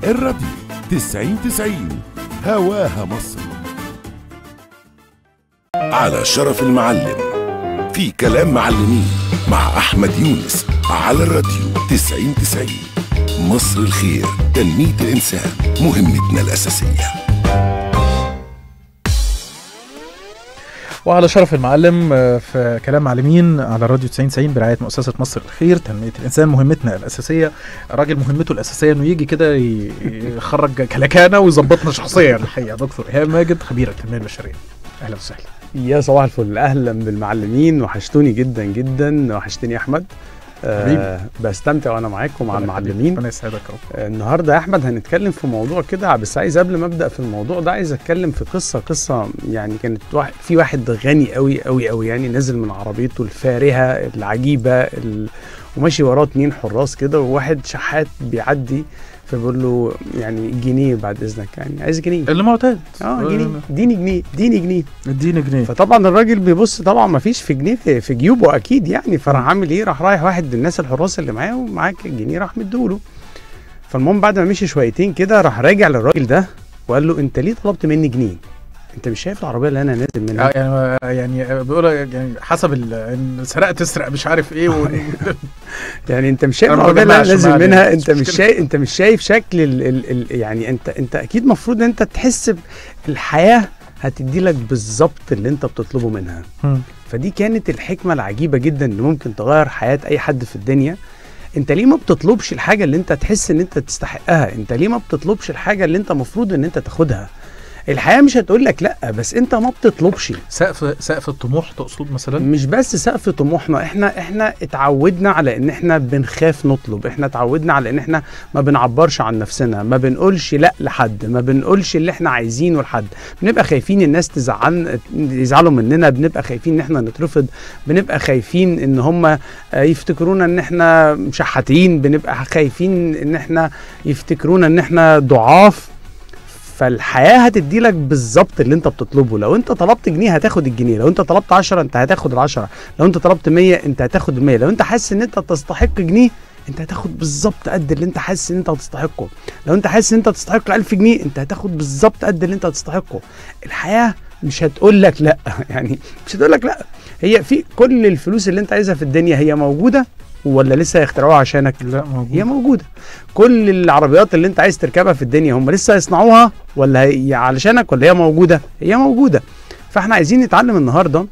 الراديو 90 90 هواها مصر على شرف المعلم في كلام معلمين مع أحمد يونس على الراديو 90 90 مصر الخير تنمية الإنسان مهمتنا الأساسية وعلى شرف المعلم آه، في كلام معلمين على الراديو 90 90 برعايه مؤسسه مصر الخير تنميه الانسان مهمتنا الاساسيه راجل مهمته الاساسيه انه يجي كده ي- يخرج كلاكانه ويظبطنا شخصيا الحقيقه دكتور ايهاب ماجد خبير التنميه البشريه اهلا وسهلا يا صباح الفل اهلا بالمعلمين وحشتوني جدا جدا وحشتني يا احمد آه بستمتع وانا معاكم مع المعلمين ربنا يسعدك يا رب آه، النهارده يا احمد هنتكلم في موضوع كده بس عايز قبل ما ابدا في الموضوع ده عايز اتكلم في قصه قصه يعني كانت واحد في واحد غني قوي قوي قوي يعني نازل من عربيته الفارهه العجيبه ال... وماشي وراه اتنين حراس كده وواحد شحات بيعدي فبيقول له يعني جنيه بعد اذنك يعني عايز جنيه اللي معتاد اه جنيه اديني جنيه اديني جنيه اديني جنيه فطبعا الراجل بيبص طبعا ما فيش في جنيه في, في جيوبه اكيد يعني فراح عامل ايه راح رايح واحد من الناس الحراس اللي معاه ومعاك الجنيه راح مديهوله فالمهم بعد ما مشي شويتين كده راح راجع للراجل ده وقال له انت ليه طلبت مني جنيه انت مش شايف العربيه اللي انا نازل منها آه يعني يعني بيقول يعني حسب ال- إن سرقه تسرق مش عارف ايه و... يعني انت مش شايف أنا ما العربيه اللي انا بجمعش نازل ما منها علينا، انت مش مش مشكلة. شايف انت مش شايف شكل ال ال ال يعني انت انت اكيد مفروض ان انت تحس الحياه هتدي لك بالظبط اللي انت بتطلبه منها مم. فدي كانت الحكمة العجيبة جدا اللي ممكن تغير حياة أي حد في الدنيا انت ليه ما بتطلبش الحاجة اللي انت تحس ان انت تستحقها انت ليه ما بتطلبش الحاجة اللي انت مفروض ان انت تاخدها الحياة مش هتقول لك لا بس انت ما بتطلبش سقف سقف الطموح تقصد مثلا مش بس سقف طموحنا احنا احنا اتعودنا على ان احنا بنخاف نطلب احنا اتعودنا على ان احنا ما بنعبرش عن نفسنا ما بنقولش لا لحد ما بنقولش اللي احنا عايزينه لحد بنبقى خايفين الناس تزعل يزعلوا مننا بنبقى خايفين ان احنا نترفض بنبقى خايفين ان هم يفتكرونا ان احنا شحاتين بنبقى خايفين ان احنا يفتكرونا ان احنا ضعاف فالحياه هتدي لك بالظبط اللي انت بتطلبه لو انت طلبت جنيه هتاخد الجنيه لو انت طلبت 10 انت هتاخد العشرة لو انت طلبت 100 انت هتاخد ال100 لو انت حاسس ان انت تستحق جنيه انت هتاخد بالظبط قد اللي انت حاسس ان انت هتستحقه لو انت حاسس ان انت تستحق 1000 جنيه انت هتاخد بالظبط قد اللي انت هتستحقه الحياه مش هتقول لك لا يعني مش هتقول لك لا هي في كل الفلوس اللي انت عايزها في الدنيا هي موجوده ولا لسه هيخترعوها عشانك لا موجود هي موجوده كل العربيات اللي انت عايز تركبها في الدنيا هم لسه يصنعوها ولا هي علشانك ولا هي موجوده هي موجوده فاحنا عايزين نتعلم النهارده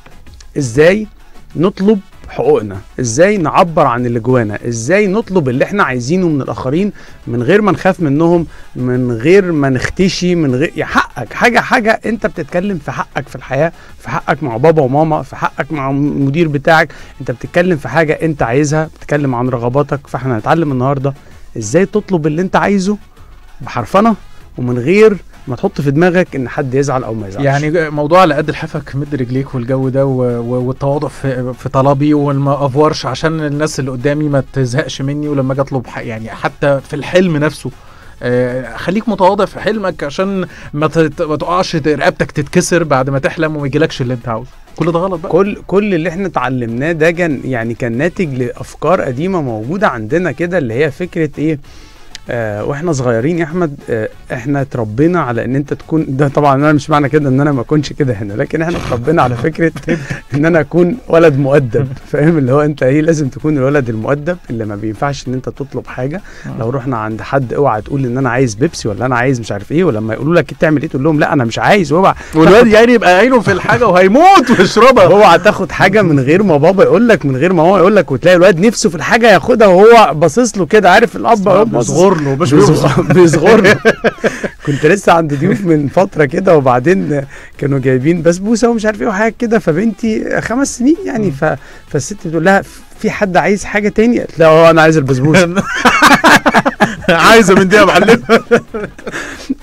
ازاي نطلب حقوقنا ازاي نعبر عن اللي جوانا ازاي نطلب اللي احنا عايزينه من الاخرين من غير ما نخاف منهم من غير ما نختشي من غير يا حقك حاجه حاجه انت بتتكلم في حقك في الحياه في حقك مع بابا وماما في حقك مع المدير بتاعك انت بتتكلم في حاجه انت عايزها بتتكلم عن رغباتك فاحنا هنتعلم النهارده ازاي تطلب اللي انت عايزه بحرفنه ومن غير ما تحط في دماغك ان حد يزعل او ما يزعلش يعني موضوع على قد لحافك مد رجليك والجو ده و... و... والتواضع في... في طلبي وما افورش عشان الناس اللي قدامي ما تزهقش مني ولما اجي اطلب ح... يعني حتى في الحلم نفسه آه، خليك متواضع في حلمك عشان ما, تت... ما تقعش رقبتك تتكسر بعد ما تحلم وما يجيلكش اللي انت عاوزه كل ده غلط بقى كل كل اللي احنا اتعلمناه ده كان يعني كان ناتج لافكار قديمه موجوده عندنا كده اللي هي فكره ايه آه واحنا صغيرين يا احمد آه احنا اتربينا على ان انت تكون ده طبعا انا مش معنى كده ان انا ما اكونش كده هنا لكن احنا اتربينا على فكره ان انا اكون ولد مؤدب فاهم اللي هو انت ايه لازم تكون الولد المؤدب اللي ما بينفعش ان انت تطلب حاجه لو رحنا عند حد اوعى تقول ان انا عايز بيبسي ولا انا عايز مش عارف ايه ولما يقولوا لك تعمل ايه تقول لهم لا انا مش عايز اوعى والواد يعني يبقى عينه في الحاجه وهيموت ويشربها اوعى تاخد حاجه من غير ما بابا يقول لك من غير ما ماما يقول لك وتلاقي الواد نفسه في الحاجه ياخدها وهو باصص له كده عارف الاب هو باصص بيصغر له مش بيصغر بيصغر له كنت لسه عند ضيوف من فتره كده وبعدين كانوا جايبين بسبوسه ومش عارف ايه وحاجات كده فبنتي خمس سنين يعني ف... فالست بتقول لها في حد عايز حاجه تانية قالت لها اه انا عايز البسبوسه عايزه من دي يا معلم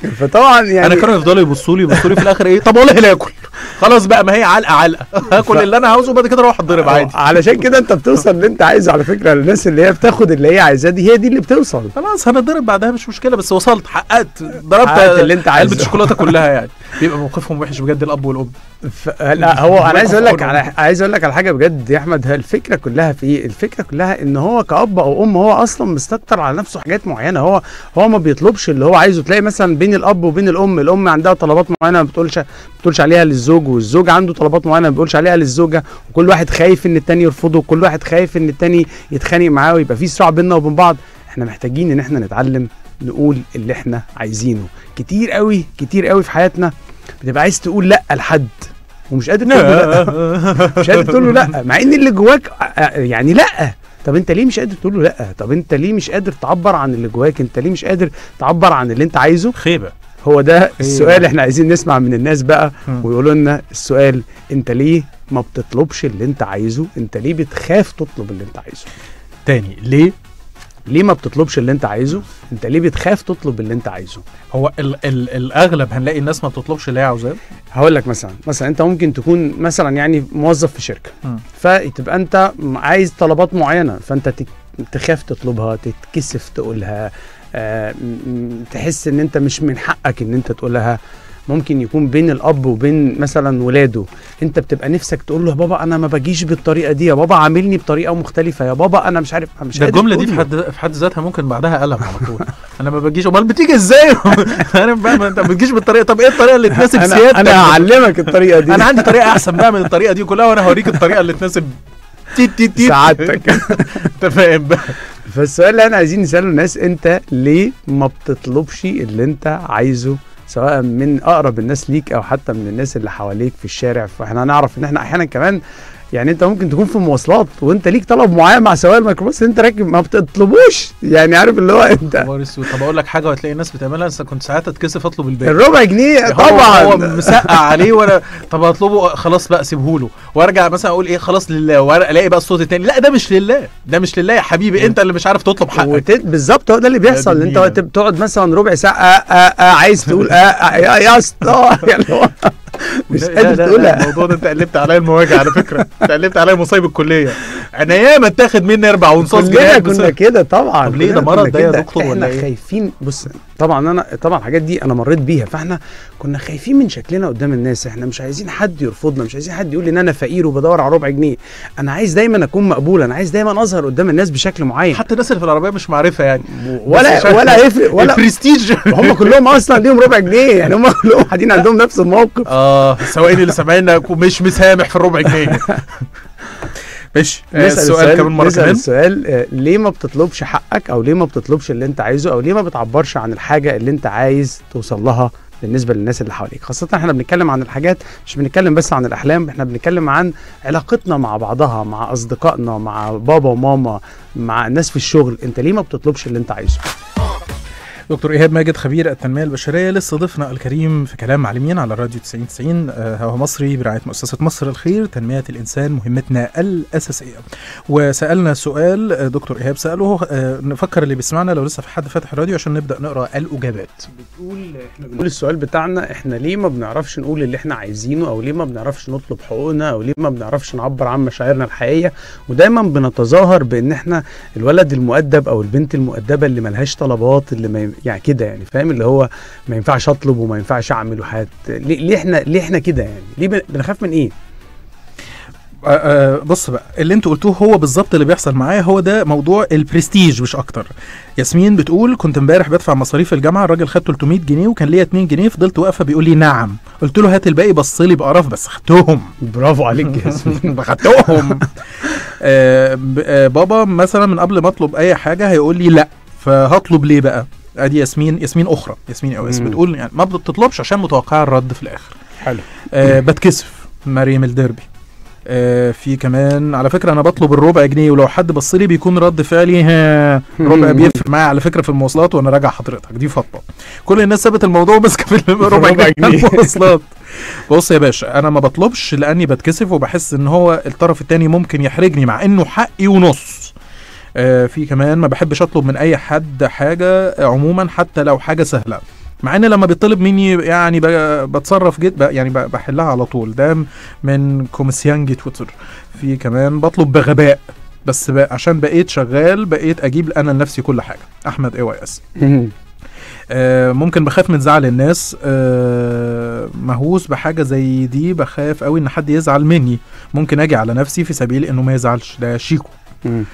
فطبعا يعني انا كانوا يفضلوا يبصوا لي يبصوا لي في الاخر ايه طب والله لا اكل خلاص بقى ما هي علقه علقه هاكل اللي انا عاوزه وبعد كده اروح اتضرب عادي علشان كده انت بتوصل اللي انت عايزه على فكره الناس اللي هي بتاخد اللي هي عايزاه دي هي دي اللي بتوصل خلاص هنتضرب بعدها مش مشكله بس وصلت حققت ضربت حققت اللي انت عايزه. علبه الشوكولاته كلها يعني بيبقى موقفهم وحش بجد الاب والام ف... لا هو انا عايز اقول لك الله على عايز اقول لك على حاجه بجد يا احمد هي الفكره كلها في ايه الفكره كلها ان هو كاب او ام هو اصلا مستكتر على نفسه حاجات معينه هو هو ما بيطلبش اللي هو عايزه تلاقي مثلا بين الاب وبين الام الام عندها طلبات معينه ما بتقولش ما بتقولش عليها للزوج والزوج عنده طلبات معينه ما بيقولش عليها للزوجه وكل واحد خايف ان التاني يرفضه وكل واحد خايف ان التاني يتخانق معاه ويبقى في صراع بيننا وبين بعض احنا محتاجين ان احنا نتعلم نقول اللي احنا عايزينه كتير قوي كتير قوي في حياتنا بتبقى عايز تقول لا لحد ومش قادر تقول له لا مش قادر تقول له لا مع ان اللي جواك آه، يعني لا طب انت ليه مش قادر تقول له لا طب انت ليه مش قادر تعبر عن اللي جواك انت ليه مش قادر تعبر عن اللي انت عايزه خيبه هو ده السؤال احنا عايزين نسمع من الناس بقى مم. ويقولوا لنا السؤال انت ليه ما بتطلبش اللي انت عايزه انت ليه بتخاف تطلب اللي انت عايزه تاني ليه ليه ما بتطلبش اللي انت عايزه انت ليه بتخاف تطلب اللي انت عايزه هو ال ال الاغلب هنلاقي الناس ما بتطلبش اللي هي عاوزاه هقول لك مثلا مثلا انت ممكن تكون مثلا يعني موظف في شركه مم. فتبقى انت م- عايز طلبات معينه فانت تك- تخاف تطلبها تتكسف تقولها آه، م- م- تحس ان انت مش من حقك ان انت تقولها ممكن يكون بين الاب وبين مثلا ولاده انت بتبقى نفسك تقول له يا بابا انا ما باجيش بالطريقه دي يا بابا عاملني بطريقه مختلفه يا بابا انا مش عارف مش ده قادر الجمله دي تقول في له. حد في حد ذاتها ممكن بعدها قلم على طول انا ما بجيش امال بتيجي ازاي انا بقى ما انت ما بتجيش بالطريقه طب ايه الطريقه اللي تناسب انا سيادتك انا هعلمك الطريقه دي انا عندي طريقه احسن بقى من الطريقه دي كلها وانا هوريك الطريقه اللي تناسب تيت تيت تيت سعادتك انت فاهم بقى فالسؤال اللي احنا عايزين نساله الناس انت ليه ما بتطلبش اللي انت عايزه سواء من اقرب الناس ليك او حتى من الناس اللي حواليك في الشارع فاحنا هنعرف ان احنا احيانا كمان يعني انت ممكن تكون في مواصلات وانت ليك طلب معين مع سواق الميكروباص انت راكب ما بتطلبوش يعني عارف اللي هو انت خبر اسود. طب اقول لك حاجه وهتلاقي الناس بتعملها بس كنت ساعات اتكسف اطلب الباقي الربع جنيه هو- طبعا هو مسقع عليه وانا طب اطلبه خلاص بقى سيبه له وارجع مثلا اقول ايه خلاص لله والاقي بقى الصوت التاني لا ده مش لله ده مش لله يا حبيبي انت اللي مش عارف تطلب حقك وت... بالظبط هو ده اللي بيحصل دي انت النيلة. وقت بتقعد مثلا ربع ساعه آه آه آه عايز تقول آه, آه يا يا اسطى يعني هو مش لا- قادر لا- لا، تقولها الموضوع ده انت قلبت عليا المواجهه على فكره انت قلبت عليا مصايب الكليه انا ياما اتاخد مني اربع ونصاص كلنا جنيه كنا كده طبعا طب ليه كلنا ده مرض كنا ده يا كده. دكتور احنا ولا ايه؟ خايفين بص طبعا انا طبعا الحاجات دي انا مريت بيها فاحنا كنا خايفين من شكلنا قدام الناس احنا مش عايزين حد يرفضنا مش عايزين حد يقول لي ان انا فقير وبدور على ربع جنيه انا عايز دايما اكون مقبول انا عايز دايما اظهر قدام الناس بشكل معين حتى الناس اللي في العربيه مش معرفه يعني ولا بس عشان ولا هيفرق ولا البرستيج هم كلهم اصلا ليهم ربع جنيه يعني هم كلهم قاعدين عندهم نفس الموقف اه السواقين اللي سامعيننا مش مسامح في الربع جنيه ماشي آه، نسأل السؤال كمان مره نسأل كمان السؤال آه، ليه ما بتطلبش حقك او ليه ما بتطلبش اللي انت عايزه او ليه ما بتعبرش عن الحاجه اللي انت عايز توصل لها بالنسبه للناس اللي حواليك خاصه احنا بنتكلم عن الحاجات مش بنتكلم بس عن الاحلام احنا بنتكلم عن علاقتنا مع بعضها مع اصدقائنا مع بابا وماما مع الناس في الشغل انت ليه ما بتطلبش اللي انت عايزه دكتور ايهاب ماجد خبير التنميه البشريه لسه ضيفنا الكريم في كلام معلمين على الراديو 90 90 آه، هو مصري برعايه مؤسسه مصر الخير تنميه الانسان مهمتنا الاساسيه وسالنا سؤال آه، دكتور ايهاب ساله آه، نفكر اللي بيسمعنا لو لسه في حد فاتح الراديو عشان نبدا نقرا الاجابات بتقول احنا بنقول السؤال بتاعنا احنا ليه ما بنعرفش نقول اللي احنا عايزينه او ليه ما بنعرفش نطلب حقوقنا او ليه ما بنعرفش نعبر عن مشاعرنا الحقيقيه ودايما بنتظاهر بان احنا الولد المؤدب او البنت المؤدبه اللي ملهاش طلبات اللي ما ي- يعني كده يعني فاهم اللي هو ما ينفعش اطلب وما ينفعش اعمل وحاجات ليه, ليه احنا ليه احنا كده يعني ليه بن- بنخاف من ايه آه، آه، بص بقى اللي انتوا قلتوه هو بالظبط اللي بيحصل معايا هو ده موضوع البرستيج مش اكتر ياسمين بتقول كنت امبارح بدفع مصاريف الجامعه الراجل خد 300 جنيه وكان ليا 2 جنيه فضلت واقفه بيقول لي نعم قلت له هات الباقي بص لي بقرف بس خدتهم برافو عليك يا ياسمين خدتهم آه ب- آه بابا مثلا من قبل ما اطلب اي حاجه هيقول لي لا فهطلب ليه بقى ادي ياسمين ياسمين اخرى ياسمين او مم. بتقول يعني ما بتطلبش عشان متوقعه الرد في الاخر حلو آه بتكسف مريم الدربي آه في كمان على فكره انا بطلب الربع جنيه ولو حد بص لي بيكون رد فعلي ها ربع بيفرق معايا على فكره في المواصلات وانا راجع حضرتك دي فاطمه كل الناس سابت الموضوع ماسكه في الربع ربع جنيه جنيه. المواصلات بص يا باشا انا ما بطلبش لاني بتكسف وبحس ان هو الطرف التاني ممكن يحرجني مع انه حقي ونص آه في كمان ما بحبش اطلب من اي حد حاجه آه، عموما حتى لو حاجه سهله مع ان لما بيطلب مني يعني ب- بتصرف جد ب- يعني ب- بحلها على طول ده من كوميسيانج تويتر في كمان بطلب بغباء بس ب... عشان بقيت شغال بقيت اجيب انا لنفسي كل حاجه احمد اي واي اس آه، ممكن بخاف من زعل الناس آه، مهووس بحاجه زي دي بخاف قوي ان حد يزعل مني ممكن اجي على نفسي في سبيل انه ما يزعلش ده شيكو مم.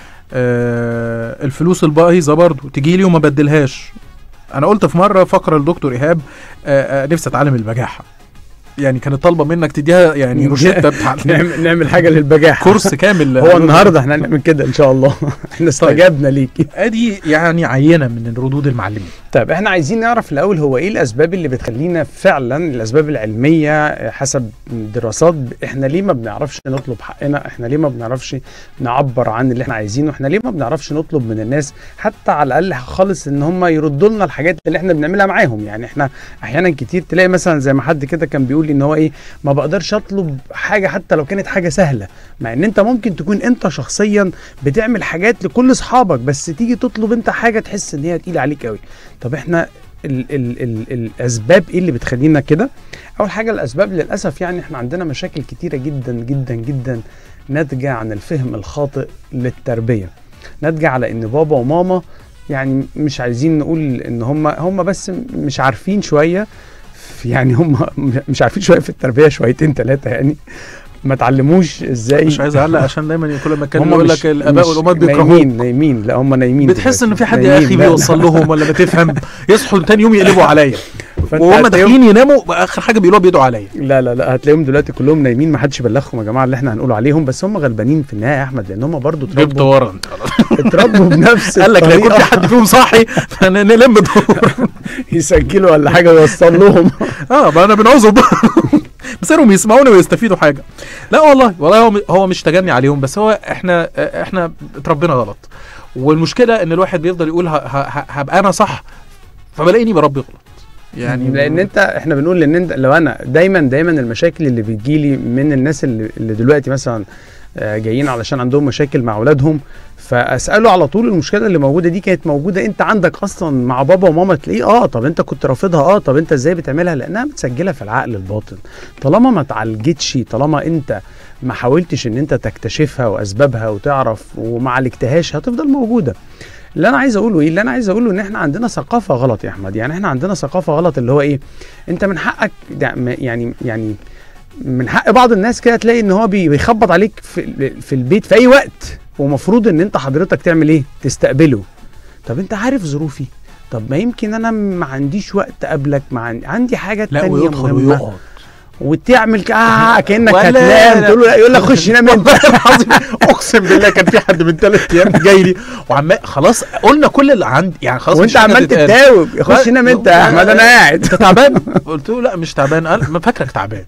آه، الفلوس البايظه برضو تجي لي وما بدلهاش انا قلت في مره فقره لدكتور ايهاب آه، آه، نفسي اتعلم البجاحه يعني كانت طالبه منك تديها يعني روشته بتاع نعمل نعمل حاجه للبجاحه كورس كامل هو النهارده احنا هنعمل كده ان شاء الله احنا استجبنا ليكي ادي يعني عينه من ردود المعلمين طيب احنا عايزين نعرف الاول هو ايه الاسباب اللي بتخلينا فعلا الاسباب العلميه حسب دراسات احنا ليه ما بنعرفش نطلب حقنا احنا ليه ما بنعرفش نعبر عن اللي احنا عايزينه احنا ليه ما بنعرفش نطلب من الناس حتى على الاقل خالص ان هم يردوا لنا الحاجات اللي احنا بنعملها معاهم يعني احنا احيانا كتير تلاقي مثلا زي ما حد كده كان بيقول لي ان هو ايه ما بقدرش اطلب حاجه حتى لو كانت حاجه سهله مع ان انت ممكن تكون انت شخصيا بتعمل حاجات لكل اصحابك بس تيجي تطلب انت حاجه تحس ان هي تقيله عليك قوي طب احنا ال ال ال الاسباب ايه اللي بتخلينا كده اول حاجه الاسباب للاسف يعني احنا عندنا مشاكل كتيره جدا جدا جدا ناتجه عن الفهم الخاطئ للتربيه ناتجه على ان بابا وماما يعني مش عايزين نقول ان هم هم بس مش عارفين شويه يعني هم مش عارفين شويه في التربيه شويتين ثلاثه يعني ما اتعلموش ازاي مش عايز اعلق عشان دايما كل ما اتكلم هم يقول مش- لك الاباء مش والامهات بيكرهوك نايمين نايمين لا هم نايمين بتحس ان دلوقتي. في حد نايمين. يا اخي لا، لا. بيوصل لهم ولا بتفهم يصحوا تاني يوم يقلبوا عليا فأنت وهم هتلاقيهم- داخلين يناموا اخر حاجه بيقولوها بيدعوا عليا لا لا لا هتلاقيهم دلوقتي كلهم نايمين ما حدش بلغهم يا جماعه اللي احنا هنقول عليهم بس هم غلبانين في النهايه يا احمد لان هم برضه جبت اتربوا ورا انت اتربوا بنفس قال لك لا يكون في الطريقة. حد فيهم صاحي فنلم الدور يسجلوا ولا حاجه ويوصل لهم اه ما انا بنعوذ بصيرهم يسمعوني ويستفيدوا حاجه لا والله والله هو هو مش تجني عليهم بس هو احنا احنا اتربينا غلط والمشكله ان الواحد بيفضل يقول ه- ه- هبقى انا صح فبلاقيني بربي غلط يعني لان انت احنا بنقول ان انت لو انا دايما دايما المشاكل اللي بتجيلي من الناس اللي, اللي دلوقتي مثلا آه، جايين علشان عندهم مشاكل مع اولادهم فاساله على طول المشكله اللي موجوده دي كانت موجوده انت عندك اصلا مع بابا وماما تلاقيه اه طب انت كنت رافضها اه طب انت ازاي بتعملها لانها متسجله في العقل الباطن طالما ما اتعالجتش طالما انت ما حاولتش ان انت تكتشفها واسبابها وتعرف وما عالجتهاش هتفضل موجوده اللي انا عايز اقوله ايه اللي انا عايز اقوله ان احنا عندنا ثقافه غلط يا احمد يعني احنا عندنا ثقافه غلط اللي هو ايه انت من حقك ده- م- يعني يعني من حق بعض الناس كده تلاقي ان هو بي- بيخبط عليك في, في البيت في اي وقت ومفروض ان انت حضرتك تعمل ايه تستقبله طب انت عارف ظروفي طب ما يمكن انا ما عنديش وقت قبلك ما عندي, عندي حاجه لا تانية ويدخل مهمة. ويقعد وتعمل ك- اه كانك ولا- هتنام لا. تقول له لا يقول لك خش نام انت العظيم اقسم بالله كان في حد من ثلاث ايام جاي لي وعمال خلاص قلنا كل اللي عندي يعني خلاص وانت مش حاجة عمال تتقال. تتاوب خش نام انت يا احمد انا قاعد انت تعبان قلت له لا مش تعبان قال ما فاكرك تعبان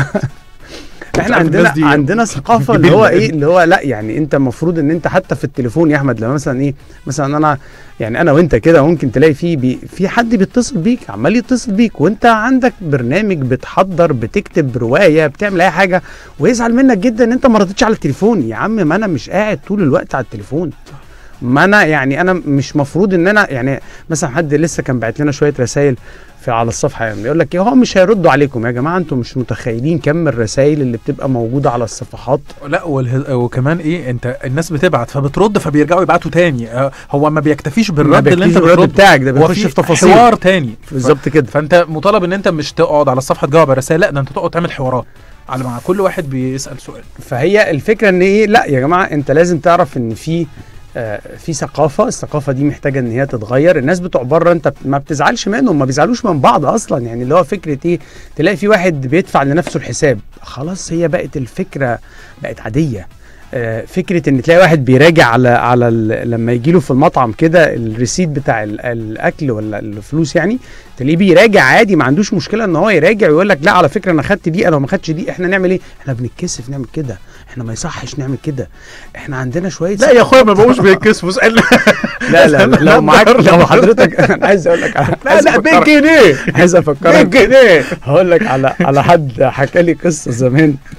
احنا عارف عندنا الناس دي عندنا ثقافه اللي هو جبلة. ايه اللي هو لا يعني انت المفروض ان انت حتى في التليفون يا احمد لما مثلا ايه مثلا انا يعني انا وانت كده ممكن تلاقي في بي في حد بيتصل بيك عمال يتصل بيك وانت عندك برنامج بتحضر بتكتب روايه بتعمل اي حاجه ويزعل منك جدا ان انت ما ردتش على التليفون يا عم ما انا مش قاعد طول الوقت على التليفون ما انا يعني انا مش مفروض ان انا يعني مثلا حد لسه كان باعت لنا شويه رسائل في على الصفحه يعني يقول لك هو مش هيردوا عليكم يا جماعه انتم مش متخيلين كم الرسائل اللي بتبقى موجوده على الصفحات لا والهز... وكمان ايه انت الناس بتبعت فبترد فبيرجعوا يبعتوا تاني آه، هو ما بيكتفيش ما بالرد اللي انت بيكتفيش بالرد بترده بتاعك ده هو بيخش في في تفاصيل حوار تاني بالظبط كده فانت مطالب ان انت مش تقعد على الصفحه تجاوب على الرسائل لا ده انت تقعد تعمل حوارات على مع كل واحد بيسال سؤال فهي الفكره ان ايه لا يا جماعه انت لازم تعرف ان في آه في ثقافه الثقافه دي محتاجه ان هي تتغير الناس بتوع بره انت بت- ما بتزعلش منهم ما بيزعلوش من بعض اصلا يعني اللي هو فكره ايه تلاقي في واحد بيدفع لنفسه الحساب خلاص هي بقت الفكره بقت عاديه آه، فكره ان تلاقي واحد بيراجع على على ال- لما يجي له في المطعم كده الريسيت بتاع ال- الاكل ولا الفلوس يعني تلاقيه بيراجع عادي ما عندوش مشكله ان هو يراجع ويقول لك لا على فكره انا خدت دي انا ما خدتش دي احنا نعمل ايه احنا بنتكسف نعمل كده احنا ما يصحش نعمل كده احنا عندنا شويه لا يا اخويا ما بقوش بيتكسفوا اسال لا لا, لا لو معاك لا، لو حضرتك انا عايز اقول لك على- لا عايز لا أفكرك- بيج جنيه عايز بيج افكرك جنيه هقول لك على على حد حكى لي قصه زمان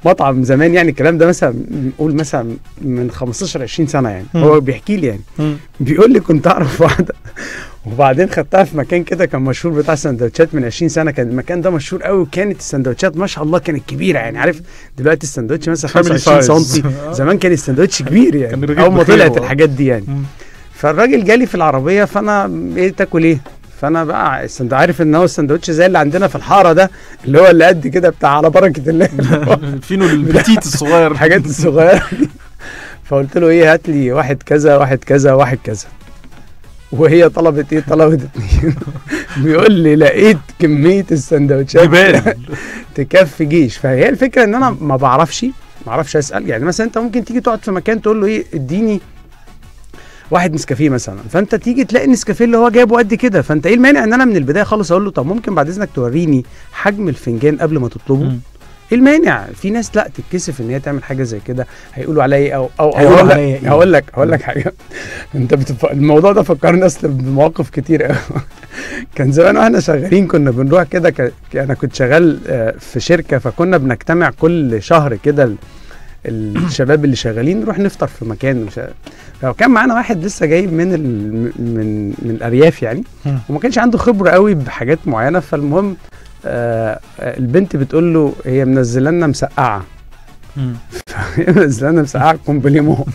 مطعم زمان يعني الكلام ده مثلا نقول مثلا من 15 20 سنه يعني مم. هو بيحكي لي يعني مم. بيقول لي كنت اعرف واحده وبعدين خدتها في مكان كده كان مشهور بتاع سندوتشات من 20 سنه كان المكان ده مشهور قوي وكانت السندوتشات ما شاء الله كانت كبيره يعني عارف دلوقتي السندوتش مثلا Family 25 size. سم آه. زمان كان السندوتش كبير كان يعني رغيف اول ما بخير طلعت و- الحاجات دي يعني مم. فالراجل جالي في العربيه فانا ايه تاكل ايه فانا بقى السند- عارف ان هو السندوتش زي اللي عندنا في الحاره ده اللي هو اللي قد كده بتاع على بركه الله فينو البتيت الصغير الحاجات الصغيره دي فقلت له ايه هات لي واحد كذا واحد كذا واحد كذا وهي طلبت ايه طلبت اتنين بيقول لي لقيت كميه السندوتشات جبال تكفي جيش فهي الفكره ان انا ما بعرفش ما اعرفش اسال يعني مثلا انت ممكن تيجي تقعد في مكان تقول له ايه اديني واحد نسكافيه مثلا فانت تيجي تلاقي النسكافيه اللي هو جايبه قد كده فانت ايه المانع ان انا من البدايه خالص اقول له طب ممكن بعد اذنك توريني حجم الفنجان قبل ما تطلبه مم. ايه المانع في ناس لا تتكسف ان هي تعمل حاجه زي كده هيقولوا عليا إيه او او هيقولوا هقول عليا لك إيه؟ هقول لك هقول لك حاجه انت بتف... الموضوع ده فكرني اصلا بمواقف كتير قوي كان زمان واحنا شغالين كنا بنروح كده ك... انا كنت شغال آه، في شركه فكنا بنجتمع كل شهر كده ال... الشباب اللي شغالين نروح نفطر في مكان مش فكان معانا واحد لسه جاي من ال... من من الارياف يعني مم. وما كانش عنده خبره قوي بحاجات معينه فالمهم آه آه، البنت بتقول له هي منزله لنا مسقعه مم. هي منزله لنا مسقعه كومبليمون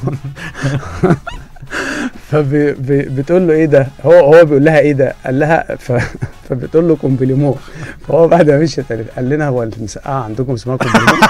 فبتقول له ايه ده هو هو بيقول لها ايه ده قال لها ف... فبتقول له كومبليمون فهو بعد ما مشيت قال لنا هو المسقعه عندكم اسمها كومبليمون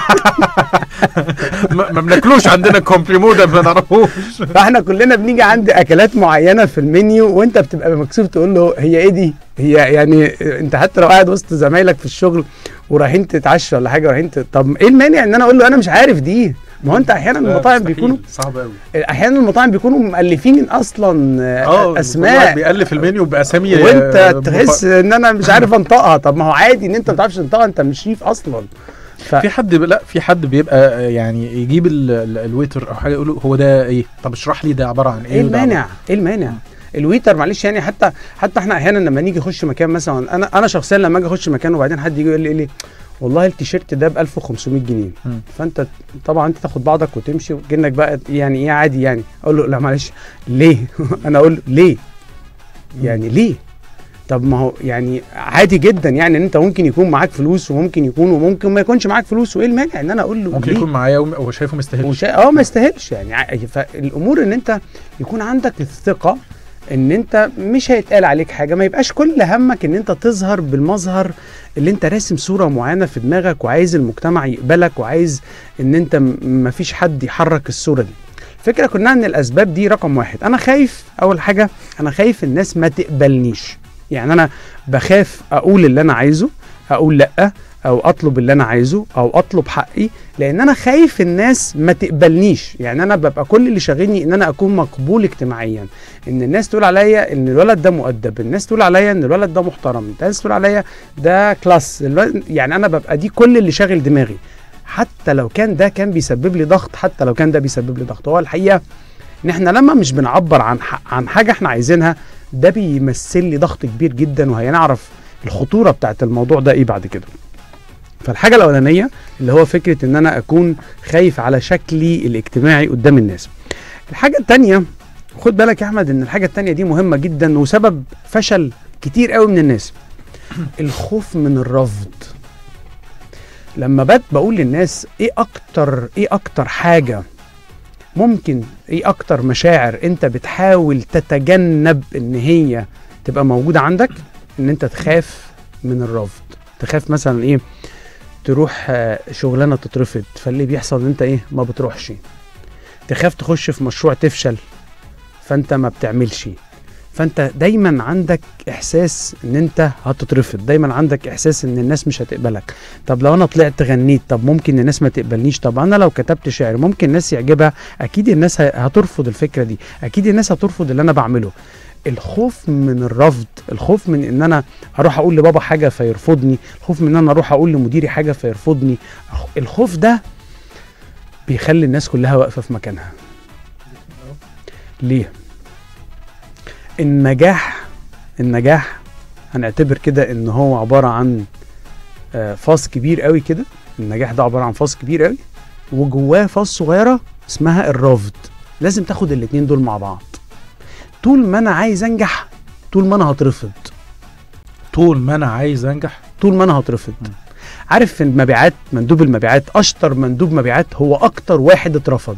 ما ما بناكلوش عندنا كومبليمو ده ما نعرفوش فاحنا كلنا بنيجي عند اكلات معينه في المنيو وانت بتبقى مكسوف تقول له هي ايه دي هي يعني انت حتى لو قاعد وسط زمايلك في الشغل ورايحين تتعشى ولا حاجه رايحين ت... طب ايه المانع ان انا اقول له انا مش عارف دي ما هو انت احيانا المطاعم بيكونوا صعب قوي احيانا المطاعم بيكونوا مؤلفين اصلا آه، اه اسماء بيألف المنيو باسامي وانت آه، تحس ان انا مش عارف انطقها طب ما هو عادي ان انت ما بتعرفش تنطقها انت مش شيف اصلا ف... في حد ب... لا في حد بيبقى آه، يعني يجيب ال... ال... الويتر او حاجه يقول له هو ده ايه طب اشرح لي ده عباره عن ايه ايه وده المانع ايه المانع الويتر معلش يعني حتى حتى احنا احيانا لما نيجي نخش مكان مثلا انا انا شخصيا لما اجي اخش مكان وبعدين حد يجي يقول لي, يقول لي والله التيشيرت ده ب 1500 جنيه مم. فانت طبعا انت تاخد بعضك وتمشي وكانك بقى يعني ايه عادي يعني اقول له لا معلش ليه انا اقول له ليه يعني ليه طب ما هو يعني عادي جدا يعني ان انت ممكن يكون معاك فلوس وممكن يكون وممكن ما يكونش معاك فلوس وايه المانع ان انا اقول له ممكن ليه؟ يكون معايا وم- هو شايفه مستاهلش وشا... اه ما يستاهلش يعني ع- فالامور ان انت يكون عندك الثقه ان انت مش هيتقال عليك حاجه ما يبقاش كل همك ان انت تظهر بالمظهر اللي انت راسم صوره معينه في دماغك وعايز المجتمع يقبلك وعايز ان انت م- مفيش حد يحرك الصوره دي الفكره كلها ان الاسباب دي رقم واحد انا خايف اول حاجه انا خايف الناس ما تقبلنيش يعني انا بخاف اقول اللي انا عايزه اقول لا او اطلب اللي انا عايزه او اطلب حقي لان انا خايف الناس ما تقبلنيش يعني انا ببقى كل اللي شاغلني ان انا اكون مقبول اجتماعيا ان الناس تقول عليا ان الولد ده مؤدب الناس تقول عليا ان الولد ده محترم الناس تقول عليا ده كلاس الولد- يعني انا ببقى دي كل اللي شاغل دماغي حتى لو كان ده كان بيسبب لي ضغط حتى لو كان ده بيسبب لي ضغط هو الحقيقه ان احنا لما مش بنعبر عن ح- عن حاجه احنا عايزينها ده بيمثل لي ضغط كبير جدا وهنعرف الخطوره بتاعت الموضوع ده ايه بعد كده فالحاجه الاولانيه اللي هو فكره ان انا اكون خايف على شكلي الاجتماعي قدام الناس الحاجه التانية خد بالك يا احمد ان الحاجه التانية دي مهمه جدا وسبب فشل كتير قوي من الناس الخوف من الرفض لما بات بقول للناس ايه اكتر ايه اكتر حاجه ممكن ايه اكتر مشاعر انت بتحاول تتجنب ان هي تبقى موجوده عندك ان انت تخاف من الرفض تخاف مثلا ايه تروح آه، شغلانه تترفض فاللي بيحصل ان انت ايه ما بتروحش تخاف تخش في مشروع تفشل فانت ما بتعملش فانت دايما عندك احساس ان انت هتترفض دايما عندك احساس ان الناس مش هتقبلك طب لو انا طلعت غنيت طب ممكن الناس ما تقبلنيش طب انا لو كتبت شعر ممكن الناس يعجبها اكيد الناس ه- هترفض الفكره دي اكيد الناس هترفض اللي انا بعمله الخوف من الرفض الخوف من ان انا اروح اقول لبابا حاجه فيرفضني الخوف من ان انا اروح اقول لمديري حاجه فيرفضني الخوف ده بيخلي الناس كلها واقفه في مكانها ليه النجاح النجاح هنعتبر كده ان هو عباره عن آه، فاص كبير قوي كده النجاح ده عباره عن فاص كبير قوي وجواه فاص صغيره اسمها الرفض لازم تاخد الاتنين دول مع بعض طول ما انا عايز انجح طول ما انا هترفض طول ما انا عايز انجح طول ما انا هترفض عارف في المبيعات مندوب المبيعات اشطر مندوب مبيعات هو اكتر واحد اترفض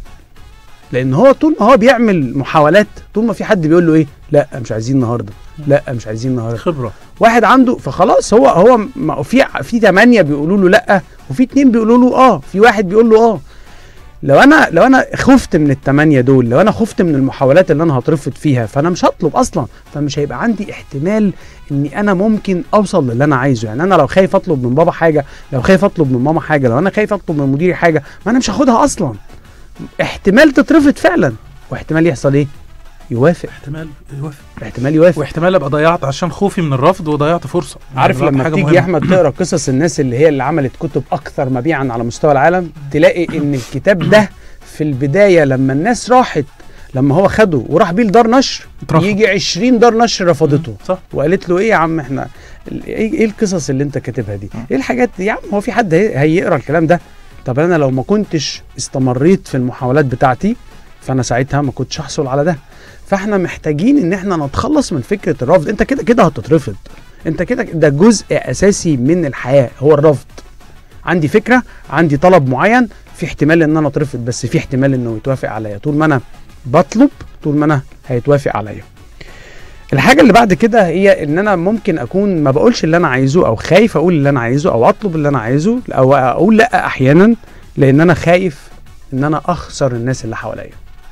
لان هو طول ما هو بيعمل محاولات طول ما في حد بيقول له ايه لا مش عايزين النهارده لا مش عايزين النهارده خبره واحد عنده فخلاص هو هو ما- في في ثمانيه بيقولوا له لا وفي اتنين بيقولوا له اه في واحد بيقول له اه لو انا لو انا خفت من الثمانيه دول لو انا خفت من المحاولات اللي انا هترفض فيها فانا مش هطلب اصلا فمش هيبقى عندي احتمال اني انا ممكن اوصل للي انا عايزه يعني انا لو خايف اطلب من بابا حاجه لو خايف اطلب من ماما حاجه لو انا خايف اطلب من مديري حاجه ما انا مش هاخدها اصلا احتمال تترفض فعلا واحتمال يحصل ايه يوافق احتمال يوافق احتمال يوافق واحتمال ابقى ضيعت عشان خوفي من الرفض وضيعت فرصه عارف ضيعت لما حاجة تيجي مهمة. يا احمد تقرا قصص الناس اللي هي اللي عملت كتب اكثر مبيعا على مستوى العالم تلاقي ان الكتاب ده في البدايه لما الناس راحت لما هو خده وراح بيه لدار نشر اترفض. يجي 20 دار نشر رفضته صح وقالت له ايه يا عم احنا ال- ايه إيه القصص اللي انت كاتبها دي ايه الحاجات دي يا عم هو في حد هي- هيقرا الكلام ده طب انا لو ما كنتش استمريت في المحاولات بتاعتي فانا ساعتها ما كنتش هحصل على ده فاحنا محتاجين ان احنا نتخلص من فكره الرفض انت كده كده هتترفض انت كده ده جزء اساسي من الحياه هو الرفض عندي فكره عندي طلب معين في احتمال ان انا اترفض بس في احتمال انه يتوافق عليا طول ما انا بطلب طول ما انا هيتوافق عليا الحاجه اللي بعد كده هي ان انا ممكن اكون ما بقولش اللي انا عايزه او خايف اقول اللي انا عايزه او اطلب اللي انا عايزه او اقول لا احيانا لان انا خايف ان انا اخسر الناس اللي حواليا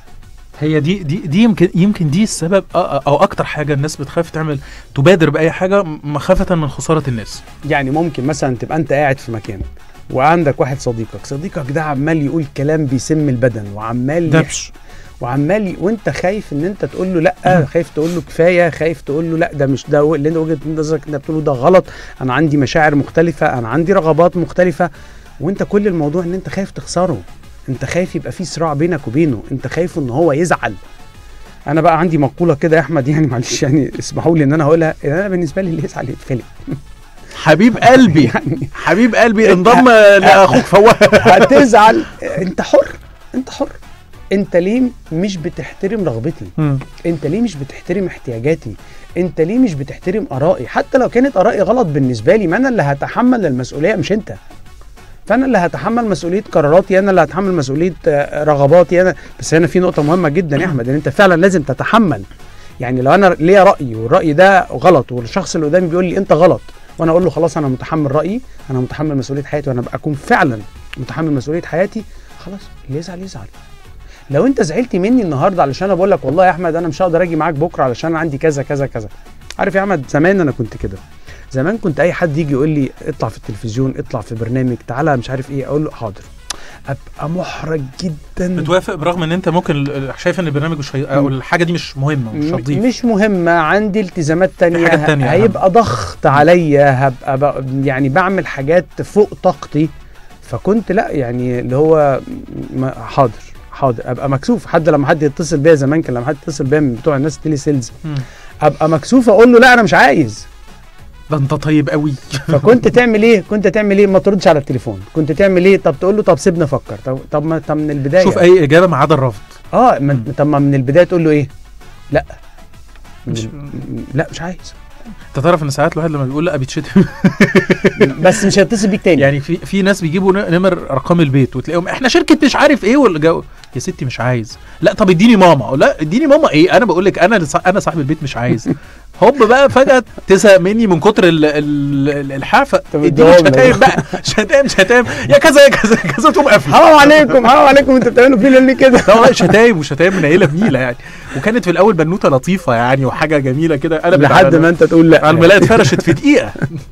هي دي دي دي يمكن يمكن دي السبب أ- أ- او اكتر حاجه الناس بتخاف تعمل تبادر باي حاجه مخافه من خساره الناس يعني ممكن مثلا تبقى انت قاعد في مكان وعندك واحد صديقك صديقك ده عمال يقول كلام بيسم البدن وعمال يحكي دبش وعمال ي- وانت خايف ان انت تقول له لا خايف تقول له كفايه خايف تقول له لا ده مش ده اللي انت وجهه نظرك انت بتقوله ده غلط انا عندي مشاعر مختلفه انا عندي رغبات مختلفه وانت كل الموضوع ان انت خايف تخسره انت خايف يبقى في صراع بينك وبينه انت خايف ان هو يزعل انا بقى عندي مقوله كده يا احمد يعني معلش يعني اسمحوا لي ان انا اقولها ان انا بالنسبه لي اللي يزعل يتفلت حبيب قلبي يعني حبيب قلبي انضم لاخوك فواز هتزعل انت حر انت حر انت ليه مش بتحترم رغبتي مم. انت ليه مش بتحترم احتياجاتي انت ليه مش بتحترم ارائي حتى لو كانت ارائي غلط بالنسبه لي ما انا اللي هتحمل المسؤوليه مش انت فانا اللي هتحمل مسؤوليه قراراتي انا اللي هتحمل مسؤوليه آه، رغباتي انا بس هنا في نقطه مهمه جدا يا احمد ان انت فعلا لازم تتحمل يعني لو انا ليا راي والراي ده غلط والشخص اللي قدامي بيقول لي انت غلط وانا اقول له خلاص انا متحمل رايي انا متحمل مسؤوليه حياتي وانا اكون فعلا متحمل مسؤوليه حياتي خلاص اللي يزعل يزعل لو انت زعلت مني النهارده علشان انا بقول لك والله يا احمد انا مش هقدر اجي معاك بكره علشان انا عندي كذا كذا كذا عارف يا احمد زمان انا كنت كده زمان كنت اي حد يجي يقول لي اطلع في التلفزيون اطلع في برنامج تعالى مش عارف ايه اقول له حاضر ابقى محرج جدا بتوافق برغم ان انت ممكن ال- شايف ان البرنامج مش هي... او الحاجه دي مش مهمه مش م- هتضيف مش مهمة عندي التزامات تانية حاجات تانية ه- هيبقى ضغط عليا هبقى ب... يعني بعمل حاجات فوق طاقتي فكنت لا يعني اللي هو م- حاضر حاضر ابقى مكسوف حد لما حد يتصل بيا زمان كان لما حد يتصل بيا من بتوع الناس تيلي سيلز مم. ابقى مكسوف اقول له لا انا مش عايز ده انت طيب قوي فكنت تعمل ايه كنت تعمل ايه ما تردش على التليفون كنت تعمل ايه طب تقول له طب سيبني افكر طب طب ما طب من البدايه شوف اي اجابه ما عدا الرفض اه من طب ما من البدايه تقول له ايه لا من مش- ال- لا مش عايز انت تعرف ان ساعات الواحد لما بيقول لا بيتشتم بس مش هيتصل بيك تاني يعني في في ناس بيجيبوا ن- نمر ارقام البيت وتلاقيهم احنا شركه مش عارف ايه والجو يا ستي مش عايز لا طب اديني ماما أقول لا اديني ماما ايه انا بقول لك انا اللي صا- انا صاحب البيت مش عايز هوب بقى فجاه تزهق مني من كتر ال- ال- ال- الحافه طب اديني اديهم شتايم لي. بقى شتايم شتايم يا كذا يا كذا يا كذا تقوم قافل حرام عليكم حرام عليكم انتوا بتعملوا فينا ليه كده لا والله شتايم وشتايم منيله بنيله يعني وكانت في الاول بنوته لطيفه يعني وحاجه جميله كده قلبت لحد على- ما انت تقول لا الملايه اتفرشت في دقيقه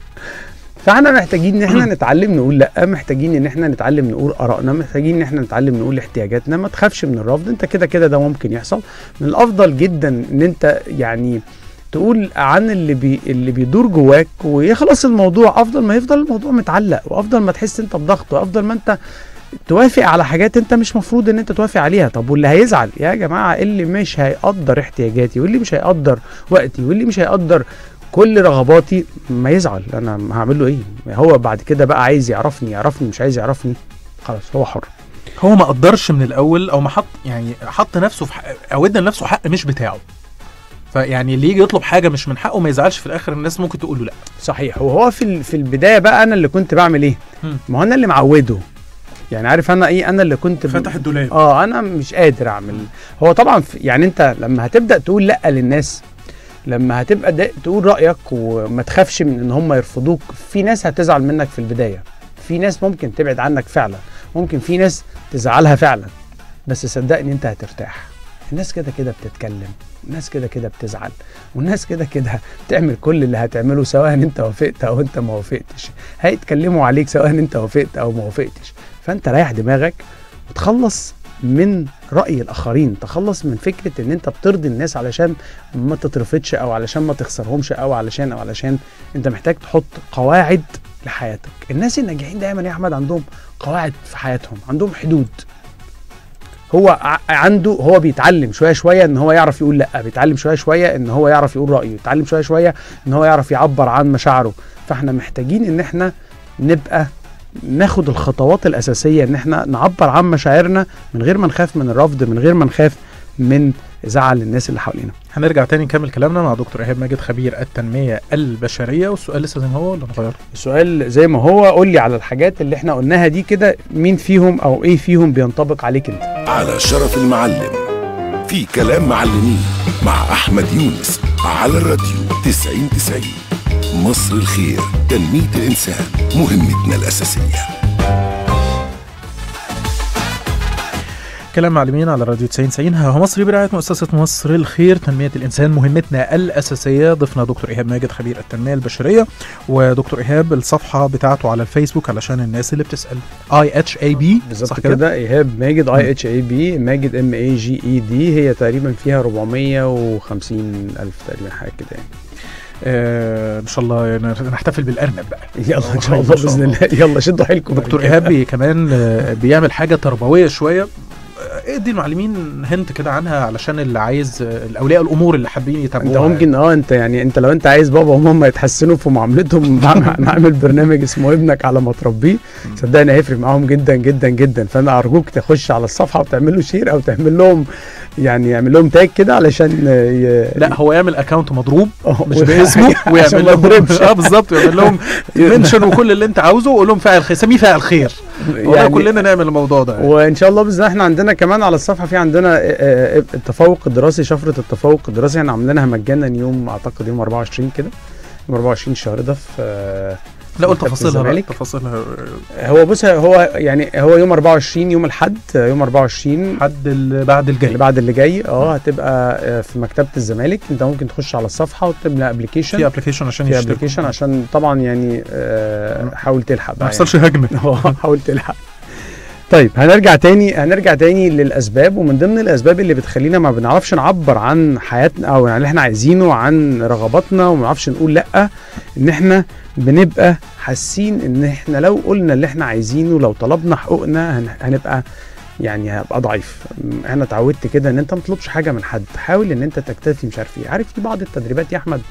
فاحنا محتاجين ان احنا نتعلم نقول لا محتاجين ان احنا نتعلم نقول ارائنا محتاجين ان احنا نتعلم نقول احتياجاتنا ما تخافش من الرفض انت كده كده ده ممكن يحصل من الافضل جدا ان انت يعني تقول عن اللي بي اللي بيدور جواك ويخلص الموضوع افضل ما يفضل الموضوع متعلق وافضل ما تحس انت بضغط وافضل ما انت توافق على حاجات انت مش مفروض ان انت توافق عليها طب واللي هيزعل يا جماعه اللي مش هيقدر احتياجاتي واللي مش هيقدر وقتي واللي مش هيقدر كل رغباتي ما يزعل انا هعمل له ايه هو بعد كده بقى عايز يعرفني يعرفني مش عايز يعرفني خلاص هو حر هو ما قدرش من الاول او ما حط يعني حط نفسه في حق او ادى لنفسه حق مش بتاعه فيعني اللي يجي يطلب حاجه مش من حقه ما يزعلش في الاخر الناس ممكن تقول له لا صحيح وهو في ال- في البدايه بقى انا اللي كنت بعمل ايه مم. ما هو انا اللي معوده يعني عارف انا ايه انا اللي كنت ب- الدولاب اه انا مش قادر اعمل هو طبعا في يعني انت لما هتبدا تقول لا للناس لما هتبقى دا تقول رايك وما تخافش من ان هم يرفضوك في ناس هتزعل منك في البدايه في ناس ممكن تبعد عنك فعلا ممكن في ناس تزعلها فعلا بس صدقني انت هترتاح الناس كده كده بتتكلم الناس كده كده بتزعل والناس كده كده بتعمل كل اللي هتعمله سواء انت وافقت او انت ما وافقتش هيتكلموا عليك سواء انت وافقت او ما وافقتش فانت ريح دماغك وتخلص من رأي الآخرين تخلص من فكرة إن أنت بترضي الناس علشان ما تترفضش أو علشان ما تخسرهمش أو علشان أو علشان أنت محتاج تحط قواعد لحياتك الناس الناجحين دايما يا أحمد عندهم قواعد في حياتهم عندهم حدود هو ع- عنده هو بيتعلم شويه شويه ان هو يعرف يقول لا بيتعلم شويه شويه ان هو يعرف يقول رايه بيتعلم شويه شويه ان هو يعرف يعبر عن مشاعره فاحنا محتاجين ان احنا نبقى ناخد الخطوات الاساسيه ان احنا نعبر عن مشاعرنا من غير ما نخاف من الرفض من غير ما نخاف من زعل الناس اللي حوالينا هنرجع تاني نكمل كلامنا مع دكتور ايهاب ماجد خبير التنميه البشريه والسؤال لسه زي ما هو ولا نغيره؟ السؤال زي ما هو قول لي على الحاجات اللي احنا قلناها دي كده مين فيهم او ايه فيهم بينطبق عليك انت على شرف المعلم في كلام معلمين مع أحمد يونس على الراديو 90 90 مصر الخير تنمية الإنسان مهمتنا الأساسية كلام معلمين على راديو 90 90 ها هو مصري برعايه مؤسسه مصر الخير تنميه الانسان مهمتنا الاساسيه ضفنا دكتور ايهاب ماجد خبير التنميه البشريه ودكتور ايهاب الصفحه بتاعته على الفيسبوك علشان الناس اللي بتسال اي اتش اي بي بالظبط كده ايهاب ماجد اي اتش اي بي ماجد ام اي جي اي دي هي تقريبا فيها 450 الف تقريبا حاجه كده يعني آه ان شاء الله ن- نحتفل بالارنب بقى يلا ان شاء إن الله شاء باذن الله. الله يلا شدوا حيلكم دكتور يا رجالة. ايهاب بي- كمان آه، بيعمل حاجه تربويه شويه آه، ادي المعلمين هنت كده عنها علشان اللي عايز آه، الاولياء الامور اللي حابين يتابعوها انت ممكن اه انت يعني انت لو انت عايز بابا وماما يتحسنوا في معاملتهم بعمل- نعمل برنامج اسمه ابنك على ما تربيه صدقني هيفرق معاهم جدا جدا جدا فانا ارجوك تخش على الصفحه وتعمل له شير او تعمل لهم يعني يعمل لهم تاج كده علشان ي... لا هو يعمل اكونت مضروب آه، مش و- باسمه عشان ويعمل ما لهم يضربش. اه بالظبط ويعمل لهم منشن وكل اللي انت عاوزه وقول لهم فاعل خير سميه فاعل خير والله يعني كلنا نعمل الموضوع ده يعني. وان شاء الله باذن الله احنا عندنا كمان على الصفحه في عندنا آه، آه، التفوق الدراسي شفره التفوق الدراسي احنا عاملينها مجانا يوم اعتقد يوم 24 كده يوم 24 الشهر ده في آه، لا قول مكتبة تفاصيلها بقى الزمالك. تفاصيلها هو بص هو يعني هو يوم 24 يوم الاحد آه، يوم 24 حد اللي بعد اللي الجاي بعد اللي جاي اه هتبقى آه، في مكتبه الزمالك انت ممكن تخش على الصفحه وتملى ابلكيشن في ابلكيشن عشان في يشتركوا ابلكيشن عشان طبعا يعني آه، حاول تلحق ما بقى يحصلش هجمه اه حاول تلحق طيب هنرجع تاني هنرجع تاني للاسباب ومن ضمن الاسباب اللي بتخلينا ما بنعرفش نعبر عن حياتنا او عن اللي احنا عايزينه عن رغباتنا وما بنعرفش نقول لا ان احنا بنبقى حاسين ان احنا لو قلنا اللي احنا عايزينه لو طلبنا حقوقنا هن- هنبقى يعني هبقى ضعيف م- انا اتعودت كده ان انت ما تطلبش حاجه من حد حاول ان انت تكتفي مش عارف ايه عارف في بعض التدريبات يا احمد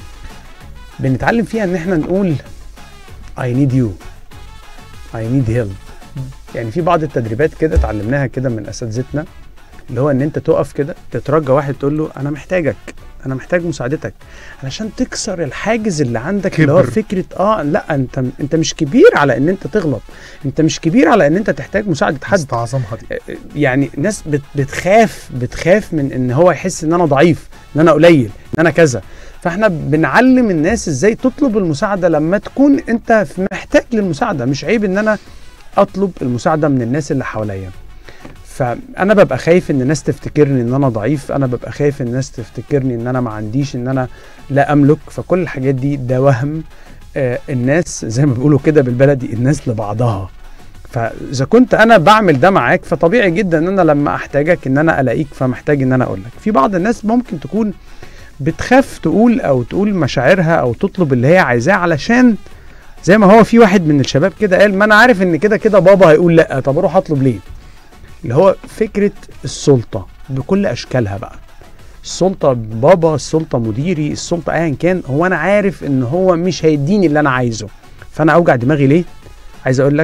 بنتعلم فيها ان احنا نقول I need you I need help يعني في بعض التدريبات كده اتعلمناها كده من اساتذتنا اللي هو ان انت تقف كده تترجى واحد تقول له انا محتاجك انا محتاج مساعدتك علشان تكسر الحاجز اللي عندك اللي هو كبر. فكره اه لا انت انت مش كبير على ان انت تغلط انت مش كبير على ان انت تحتاج مساعده حد استعظمها دي يعني ناس بت بتخاف بتخاف من ان هو يحس ان انا ضعيف ان انا قليل ان انا كذا فاحنا بنعلم الناس ازاي تطلب المساعده لما تكون انت في- محتاج للمساعده مش عيب ان انا اطلب المساعده من الناس اللي حواليا فانا ببقى خايف ان الناس تفتكرني ان انا ضعيف انا ببقى خايف ان الناس تفتكرني ان انا ما عنديش ان انا لا املك فكل الحاجات دي ده وهم آه الناس زي ما بيقولوا كده بالبلدي الناس لبعضها فاذا كنت انا بعمل ده معاك فطبيعي جدا ان انا لما احتاجك ان انا الاقيك فمحتاج ان انا اقول لك في بعض الناس ممكن تكون بتخاف تقول او تقول مشاعرها او تطلب اللي هي عايزاه علشان زي ما هو في واحد من الشباب كده قال ما انا عارف ان كده كده بابا هيقول لا طب اروح اطلب ليه اللي هو فكره السلطه بكل اشكالها بقى السلطه بابا السلطه مديري السلطه ايا كان هو انا عارف ان هو مش هيديني اللي انا عايزه فانا اوجع دماغي ليه عايز اقول لك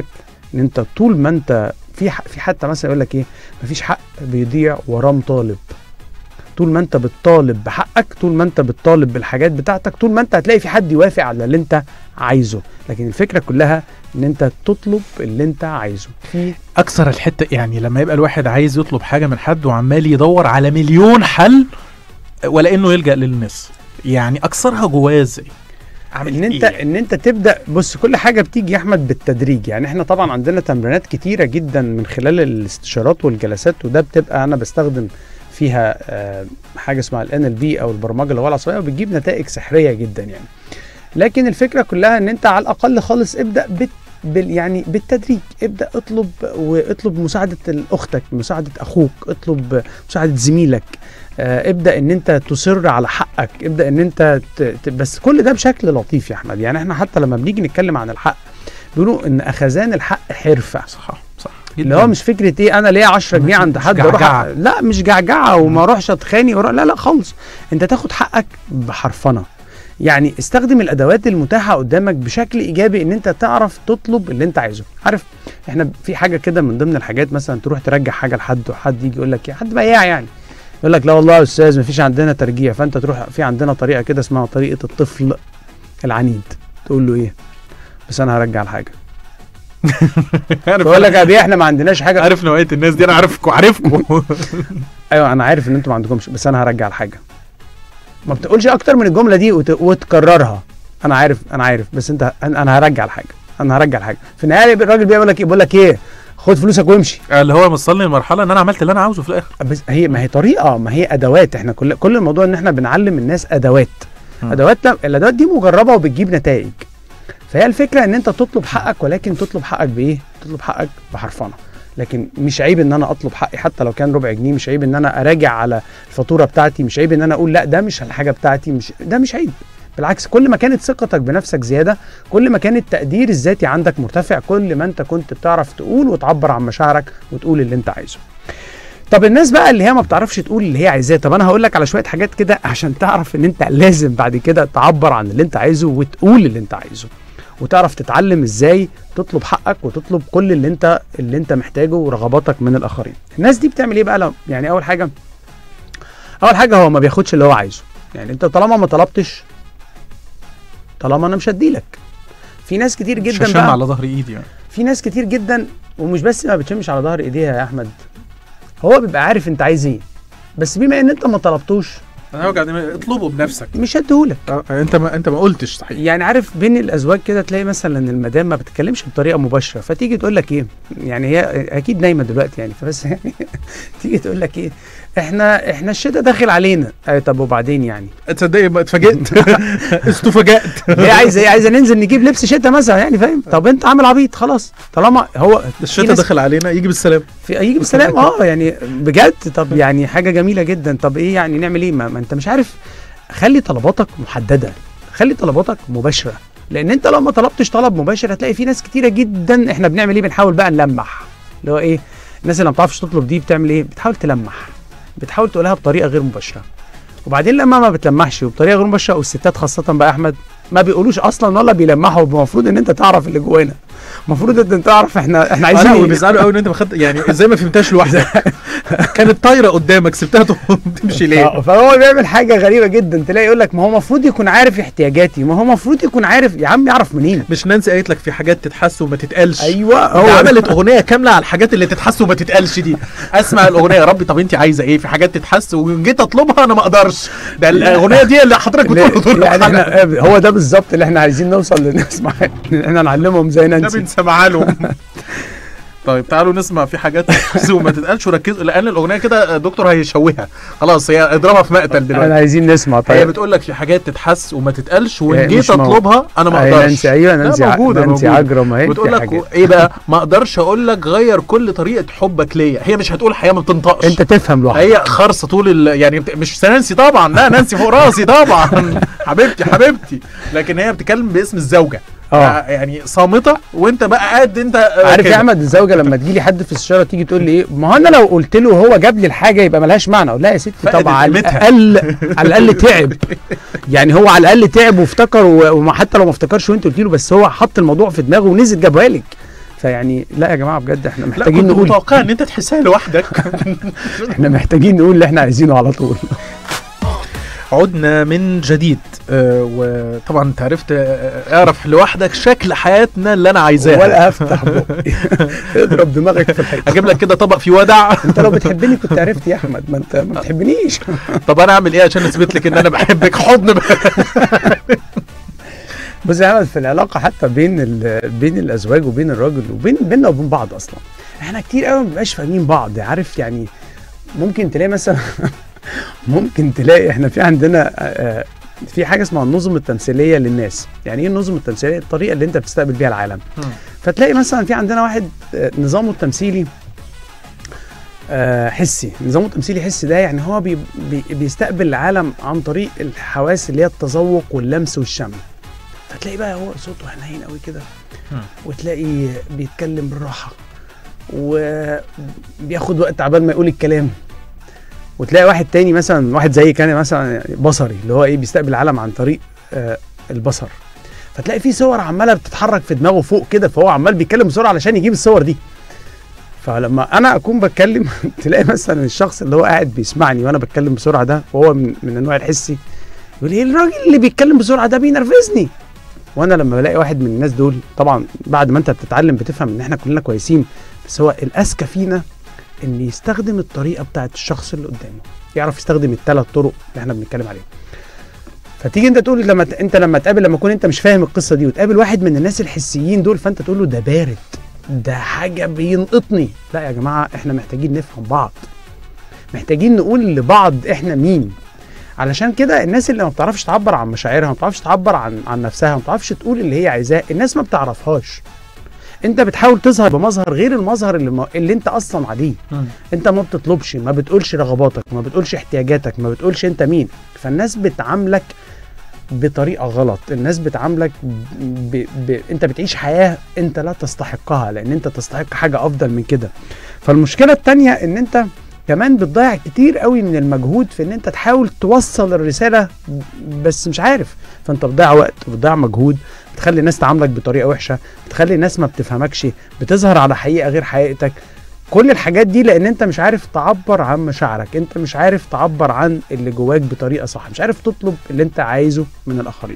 ان انت طول ما انت في ح- في حتى مثلا يقول لك ايه مفيش حق بيضيع وراه مطالب طول ما انت بتطالب بحقك طول ما انت بتطالب بالحاجات بتاعتك طول ما انت هتلاقي في حد يوافق على اللي انت عايزه لكن الفكره كلها ان انت تطلب اللي انت عايزه في اكثر الحته يعني لما يبقى الواحد عايز يطلب حاجه من حد وعمال يدور على مليون حل ولا انه يلجا للناس يعني اكثرها جواه ازاي عامل ان انت إيه؟ ان انت تبدا بص كل حاجه بتيجي يا احمد بالتدريج يعني احنا طبعا عندنا تمرينات كتيره جدا من خلال الاستشارات والجلسات وده بتبقى انا بستخدم فيها آه، حاجه اسمها الان ال بي او البرمجه اللغويه العصبيه وبتجيب نتائج سحريه جدا يعني لكن الفكره كلها ان انت على الاقل خالص ابدا بت بال يعني بالتدريج ابدا اطلب واطلب مساعده اختك مساعده اخوك اطلب مساعده زميلك آه، ابدا ان انت تصر على حقك ابدا ان انت ت... ت... بس كل ده بشكل لطيف يا احمد يعني احنا حتى لما بنيجي نتكلم عن الحق بيقولوا ان اخذان الحق حرفه صح صح اللي هو مش فكره ايه انا ليا 10 جنيه عند مش حد اروح جعجعة. أ- لا مش جعجعه وما اروحش اتخانق وأروح- لا لا خالص انت تاخد حقك بحرفنه يعني استخدم الادوات المتاحه قدامك بشكل ايجابي ان انت تعرف تطلب اللي انت عايزه عارف احنا في حاجه كده من ضمن الحاجات مثلا تروح ترجع حاجه لحد وحد يجي يقول لك ايه حد بياع يعني يقول لك لا والله يا استاذ مفيش عندنا ترجيع فانت تروح في عندنا طريقه كده اسمها طريقه الطفل العنيد تقول له ايه بس انا هرجع الحاجه بقول لك يا بيه احنا ما عندناش حاجه عارف نوعيه الناس دي انا عارفكم عارفكم ايوه انا عارف ان انتوا ما عندكمش بس انا هرجع الحاجه ما بتقولش اكتر من الجمله دي وت... وتكررها انا عارف انا عارف بس انت انا أنا هرجع الحاجه انا هرجع الحاجه في النهايه الراجل بيقول لك ايه بيقول لك ايه خد فلوسك وامشي اللي هو موصلني لمرحله ان انا عملت اللي انا عاوزه في الاخر بس هي ما هي طريقه ما هي ادوات احنا كل كل الموضوع ان احنا بنعلم الناس ادوات مم. ادوات لا الادوات دي مجربه وبتجيب نتائج فهي الفكره ان انت تطلب حقك ولكن تطلب حقك بايه تطلب حقك بحرفنه لكن مش عيب ان انا اطلب حقي حتى لو كان ربع جنيه مش عيب ان انا اراجع على الفاتوره بتاعتي مش عيب ان انا اقول لا ده مش الحاجه بتاعتي مش ده مش عيب بالعكس كل ما كانت ثقتك بنفسك زياده كل ما كان التقدير الذاتي عندك مرتفع كل ما انت كنت بتعرف تقول وتعبر عن مشاعرك وتقول اللي انت عايزه طب الناس بقى اللي هي ما بتعرفش تقول اللي هي عايزاه طب انا هقول لك على شويه حاجات كده عشان تعرف ان انت لازم بعد كده تعبر عن اللي انت عايزه وتقول اللي انت عايزه وتعرف تتعلم ازاي تطلب حقك وتطلب كل اللي انت اللي انت محتاجه ورغباتك من الاخرين الناس دي بتعمل ايه بقى لو يعني اول حاجه اول حاجه هو ما بياخدش اللي هو عايزه يعني انت طالما ما طلبتش طالما انا مش هديلك في ناس كتير مش جدا هشم بقى على ظهر ايدي يعني في ناس كتير جدا ومش بس ما بتشمش على ظهر ايديها يا احمد هو بيبقى عارف انت عايز ايه بس بما ان انت ما طلبتوش انا وجع دماغي اطلبه بنفسك مش هديهولك آه، انت ما انت ما قلتش صحيح يعني عارف بين الازواج كده تلاقي مثلا ان المدام ما بتتكلمش بطريقه مباشره فتيجي تقول لك ايه يعني هي اكيد نايمه دلوقتي يعني فبس يعني تيجي تقول لك ايه احنا احنا الشتاء داخل علينا اي طب وبعدين يعني تصدقي بقى اتفاجئت استفاجأت هي عايزه ايه عايزه ننزل نجيب لبس شتاء مثلا يعني فاهم طب انت عامل عبيط خلاص طالما هو في الشتاء ناس- دخل علينا يجي بالسلام في يجي بالسلام اه يعني بجد طب يعني حاجه جميله جدا طب ايه يعني نعمل ايه ما, ما انت مش عارف خلي طلباتك محدده خلي طلباتك مباشره لان انت لو ما طلبتش طلب مباشر هتلاقي في ناس كتيره جدا احنا بنعمل ايه بنحاول بقى نلمح اللي هو ايه الناس اللي ما بتعرفش تطلب دي بتعمل ايه بتحاول تلمح بتحاول تقولها بطريقه غير مباشره وبعدين لما ما بتلمحش وبطريقه غير مباشره والستات خاصه بقى احمد ما بيقولوش اصلا ولا بيلمحوا المفروض ان انت تعرف اللي جوانا المفروض ان انت تعرف احنا احنا عايزين انا ايه وبيزعلوا قوي ان انت ما خدت يعني ازاي ما فهمتهاش لوحدك كانت طايره قدامك سبتها تقوم تمشي ليه آه، فهو بيعمل حاجه غريبه جدا تلاقي يقول لك ما هو المفروض يكون عارف احتياجاتي ما هو المفروض يكون عارف يا عم يعرف منين مش نانسي قالت لك في حاجات تتحس وما تتقالش ايوه هو هو عملت اغنيه كامله على الحاجات اللي تتحس وما تتقالش دي اسمع الاغنيه يا ربي طب انت عايزه ايه في حاجات تتحس وجيت اطلبها انا ما اقدرش ده الاغنيه دي اللي حضرتك بتقول طول يعني الحلقة. احنا هو ده بالظبط اللي احنا عايزين نوصل للناس معاه ان احنا نعلمهم زي ده نانسي بنسمعها لهم طيب تعالوا نسمع في حاجات تتحس وما تتقالش وركزوا لان الاغنيه كده الدكتور هيشوهها خلاص هي اضربها في مقتل احنا دلوقتي عايزين نسمع هي طيب بتقول لك في حاجات تتحس وما تتقالش هي وان جيت مش مو- اطلبها انا ما أي اقدرش نانسي ايوه لا، نانسي ع- موجودة، نانسي موجودة. عجرم اهي وتقول في لك حاجات. ايه بقى ما اقدرش اقول لك غير كل طريقه حبك ليا هي مش هتقول حقيقه ما بتنطقش انت تفهم لوحدك هي خرصه طول ال... يعني بت- مش نانسي طبعا لا نانسي فوق راسي طبعا حبيبتي حبيبتي لكن هي بتتكلم باسم الزوجه اه يعني صامته وانت بقى قاعد انت آه، عارف كده. يا احمد الزوجه لما تجي لي حد في الشارع تيجي تقول لي ايه ما هو انا لو قلت له وهو جاب لي الحاجه يبقى ملهاش معنى اقول لا يا ستي فقدت طب على قيمتها. الاقل على الاقل تعب يعني هو على الاقل تعب وافتكر و- وما حتى لو ما افتكرش وانت قلت له بس هو حط الموضوع في دماغه ونزل جابها لك فيعني لا يا جماعه بجد احنا لا محتاجين كنت نقول متوقع ان انت تحسها لوحدك احنا محتاجين نقول اللي احنا عايزينه على طول عدنا من جديد آه، وطبعا انت عرفت آه، اعرف لوحدك شكل حياتنا اللي انا عايزاها ولا هفتح بقي اضرب دماغك في الحيط اجيب لك كده طبق فيه ودع انت لو بتحبني كنت عرفت يا احمد ما انت ما بتحبنيش طب انا اعمل ايه عشان اثبت لك ان انا بحبك حضن بقى. بص يا احمد في العلاقه حتى بين ال- بين الازواج وبين الراجل وبين بيننا وبين بعض اصلا احنا كتير قوي ما بنبقاش فاهمين بعض عارف يعني ممكن تلاقي مثلا ممكن تلاقي احنا في عندنا آه، في حاجه اسمها النظم التمثيليه للناس يعني ايه النظم التمثيليه الطريقه اللي انت بتستقبل بيها العالم مم. فتلاقي مثلا في عندنا واحد آه، نظامه التمثيلي آه، حسي نظامه التمثيلي حسي ده يعني هو بي بي بيستقبل العالم عن طريق الحواس اللي هي التذوق واللمس والشم فتلاقي بقى هو صوته حنين قوي كده مم. وتلاقي بيتكلم بالراحه وبياخد وقت عبال ما يقول الكلام وتلاقي واحد تاني مثلا واحد زي كان مثلا بصري اللي هو ايه بيستقبل العالم عن طريق آه البصر فتلاقي في صور عماله بتتحرك في دماغه فوق كده فهو عمال بيتكلم بسرعه علشان يجيب الصور دي فلما انا اكون بتكلم تلاقي مثلا الشخص اللي هو قاعد بيسمعني وانا بتكلم بسرعه ده وهو من, من النوع الحسي يقول ايه الراجل اللي بيتكلم بسرعه ده بينرفزني وانا لما بلاقي واحد من الناس دول طبعا بعد ما انت بتتعلم بتفهم ان احنا كلنا كويسين بس هو الاذكى فينا ان يستخدم الطريقه بتاعت الشخص اللي قدامه يعرف يستخدم الثلاث طرق اللي احنا بنتكلم عليهم فتيجي انت تقول لما ت- انت لما تقابل لما تكون انت مش فاهم القصه دي وتقابل واحد من الناس الحسيين دول فانت تقول له ده بارد ده حاجه بينقطني لا يا جماعه احنا محتاجين نفهم بعض محتاجين نقول لبعض احنا مين علشان كده الناس اللي ما بتعرفش تعبر عن مشاعرها ما بتعرفش تعبر عن عن نفسها ما بتعرفش تقول اللي هي عايزاه الناس ما بتعرفهاش انت بتحاول تظهر بمظهر غير المظهر اللي, ما اللي انت اصلا عليه مم. انت ما بتطلبش ما بتقولش رغباتك ما بتقولش احتياجاتك ما بتقولش انت مين فالناس بتعاملك بطريقه غلط الناس بتعاملك ب... ب... انت بتعيش حياه انت لا تستحقها لان انت تستحق حاجه افضل من كده فالمشكله التانية ان انت كمان بتضيع كتير قوي من المجهود في ان انت تحاول توصل الرساله بس مش عارف فانت بتضيع وقت وبتضيع مجهود بتخلي الناس تعاملك بطريقه وحشه بتخلي الناس ما بتفهمكش بتظهر على حقيقه غير حقيقتك كل الحاجات دي لان انت مش عارف تعبر عن مشاعرك انت مش عارف تعبر عن اللي جواك بطريقه صح مش عارف تطلب اللي انت عايزه من الاخرين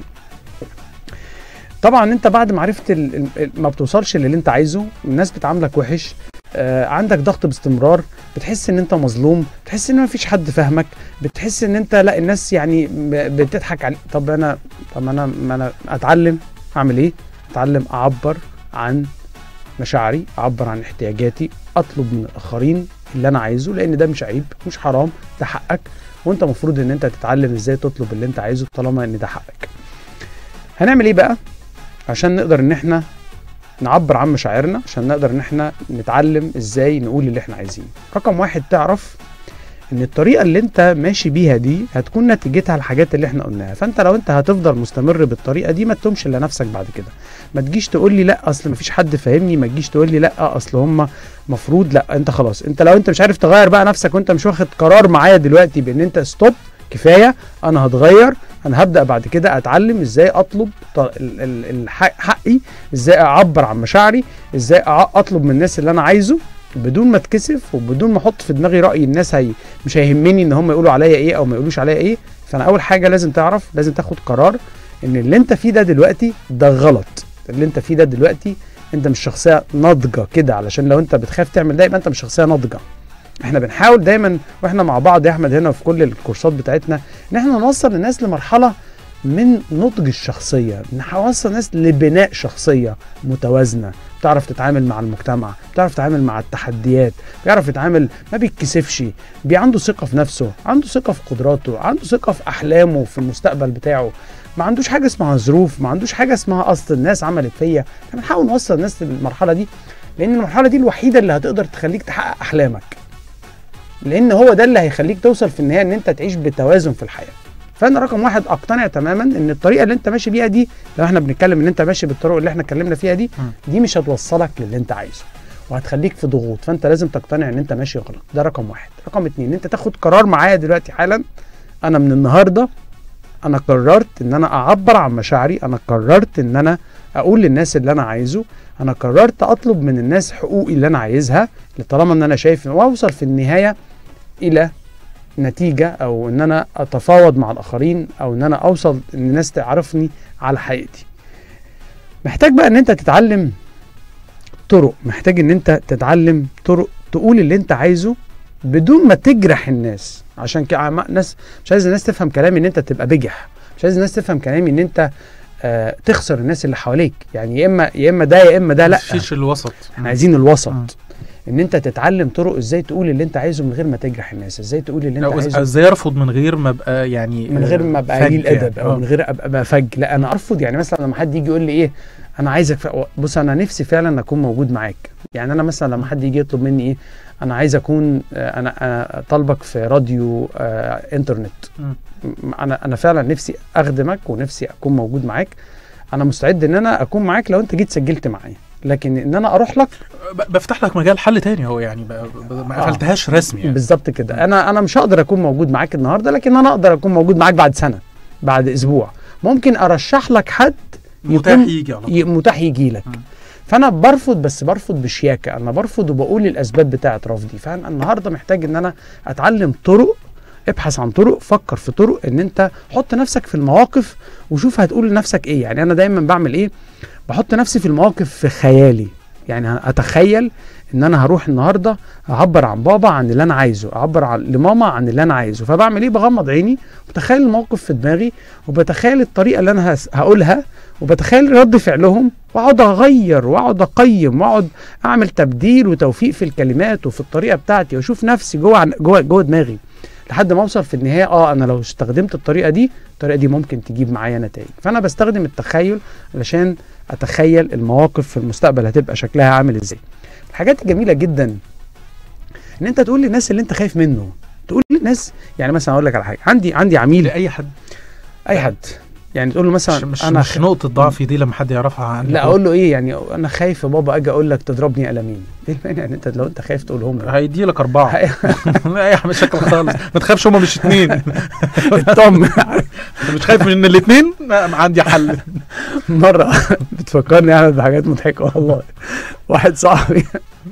طبعا انت بعد ما عرفت ال- ال- ما بتوصلش للي انت عايزه الناس بتعاملك وحش آه عندك ضغط باستمرار بتحس ان انت مظلوم بتحس ان مفيش حد فاهمك بتحس ان انت لا الناس يعني ب- بتضحك عليك طب انا طب انا ما انا اتعلم اعمل ايه اتعلم اعبر عن مشاعري اعبر عن احتياجاتي اطلب من الاخرين اللي انا عايزه لان ده مش عيب مش حرام ده حقك وانت المفروض ان انت تتعلم ازاي تطلب اللي انت عايزه طالما ان ده حقك هنعمل ايه بقى عشان نقدر ان احنا نعبر عن مشاعرنا عشان نقدر ان احنا نتعلم ازاي نقول اللي احنا عايزينه رقم واحد تعرف ان الطريقه اللي انت ماشي بيها دي هتكون نتيجتها الحاجات اللي احنا قلناها فانت لو انت هتفضل مستمر بالطريقه دي ما تلومش الا نفسك بعد كده ما تجيش تقول لي لا اصل مفيش حد فاهمني ما تجيش تقول لي لا اصل هم مفروض لا انت خلاص انت لو انت مش عارف تغير بقى نفسك وانت مش واخد قرار معايا دلوقتي بان انت ستوب كفايه انا هتغير انا هبدا بعد كده اتعلم ازاي اطلب ط- ال- ال- الح- حقي ازاي اعبر عن مشاعري ازاي أع- اطلب من الناس اللي انا عايزه بدون ما اتكسف وبدون ما احط في دماغي راي الناس هي مش هيهمني ان هم يقولوا عليا ايه او ما يقولوش عليا ايه فانا اول حاجه لازم تعرف لازم تاخد قرار ان اللي انت فيه ده دلوقتي ده غلط اللي انت فيه ده دلوقتي انت مش شخصيه ناضجه كده علشان لو انت بتخاف تعمل ده يبقى انت مش شخصيه ناضجه احنا بنحاول دايما واحنا مع بعض يا احمد هنا في كل الكورسات بتاعتنا ان احنا نوصل الناس لمرحله من نضج الشخصيه نوصل الناس لبناء شخصيه متوازنه بتعرف تتعامل مع المجتمع بتعرف تتعامل مع التحديات بيعرف يتعامل ما بيتكسفش بي عنده ثقه في نفسه عنده ثقه في قدراته عنده ثقه في احلامه في المستقبل بتاعه ما عندوش حاجه اسمها ظروف ما عندوش حاجه اسمها اصل الناس عملت فيا احنا بنحاول نوصل الناس للمرحله دي لان المرحله دي الوحيده اللي هتقدر تخليك تحقق احلامك لان هو ده اللي هيخليك توصل في النهايه ان انت تعيش بتوازن في الحياه فانا رقم واحد اقتنع تماما ان الطريقه اللي انت ماشي بيها دي لو احنا بنتكلم ان انت ماشي بالطرق اللي احنا اتكلمنا فيها دي دي مش هتوصلك للي انت عايزه وهتخليك في ضغوط فانت لازم تقتنع ان انت ماشي غلط ده رقم واحد رقم اتنين ان انت تاخد قرار معايا دلوقتي حالا انا من النهارده انا قررت ان انا اعبر عن مشاعري انا قررت ان انا اقول للناس اللي انا عايزه انا قررت اطلب من الناس حقوقي اللي انا عايزها طالما ان انا شايف واوصل في النهايه الى نتيجه او ان انا اتفاوض مع الاخرين او ان انا اوصل ان الناس تعرفني على حقيقتي محتاج بقى ان انت تتعلم طرق محتاج ان انت تتعلم طرق تقول اللي انت عايزه بدون ما تجرح الناس عشان كده عم- ناس مش عايز الناس تفهم كلامي ان انت تبقى بجح مش عايز الناس تفهم كلامي ان انت آه تخسر الناس اللي حواليك يعني يا اما يا اما ده يا اما ده لا مفيش الوسط احنا عايزين الوسط مم. ان انت تتعلم طرق ازاي تقول اللي انت عايزه من غير ما تجرح الناس ازاي تقول اللي انت لا، عايزه ازاي ارفض من غير ما ابقى يعني من غير ما ابقى فج قليل ادب يعني. او آه. من غير ابقى أبقى فج لا انا ارفض يعني مثلا لما حد يجي يقول لي ايه انا عايزك ف... بص انا نفسي فعلا اكون موجود معاك يعني انا مثلا لما حد يجي يطلب مني ايه انا عايز اكون آه، انا انا طالبك في راديو آه انترنت مم. م- انا انا فعلا نفسي اخدمك ونفسي اكون موجود معاك انا مستعد ان انا اكون معاك لو انت جيت سجلت معايا لكن ان انا اروح لك ب- بفتح لك مجال حل تاني هو يعني ب- ب- ما آه. قفلتهاش رسمي يعني بالظبط كده انا انا مش هقدر اكون موجود معاك النهارده لكن انا اقدر اكون موجود معاك بعد سنه بعد اسبوع ممكن ارشح لك حد متاح يكون- يجي على طول ي- متاح يجي لك مم. فانا برفض بس برفض بشياكه انا برفض وبقول الاسباب بتاعه رفضي فانا النهارده محتاج ان انا اتعلم طرق ابحث عن طرق فكر في طرق ان انت حط نفسك في المواقف وشوف هتقول لنفسك ايه يعني انا دايما بعمل ايه بحط نفسي في المواقف في خيالي يعني اتخيل ان انا هروح النهارده اعبر عن بابا عن اللي انا عايزه اعبر عن لماما عن اللي انا عايزه فبعمل ايه بغمض عيني وبتخيل الموقف في دماغي وبتخيل الطريقه اللي انا هس- هقولها وبتخيل رد فعلهم واقعد اغير واقعد اقيم واقعد اعمل تبديل وتوفيق في الكلمات وفي الطريقه بتاعتي واشوف نفسي جوه عن- جوه جوه دماغي لحد ما اوصل في النهايه اه انا لو استخدمت الطريقه دي الطريقه دي ممكن تجيب معايا نتائج فانا بستخدم التخيل علشان اتخيل المواقف في المستقبل هتبقى شكلها عامل ازاي الحاجات الجميله جدا ان انت تقول للناس اللي انت خايف منه تقول للناس يعني مثلا اقول لك على حاجه عندي عندي عميل لاي حد اي حد يعني تقول له مثلا مش مش, انا مش نقطه ضعفي دي لما حد يعرفها عني لا اقول له ايه يعني انا خايف يا بابا اجي اقول لك تضربني قلمين ايه المانع يعني انت لو انت خايف تقولهم له هيدي لك اربعه لا يا مشاكل خالص ما تخافش هما مش اتنين اطمن أنت مش خايف من الاتنين ما- عندي حل مره بتفكرني يعني بحاجات مضحكه والله واحد صاحبي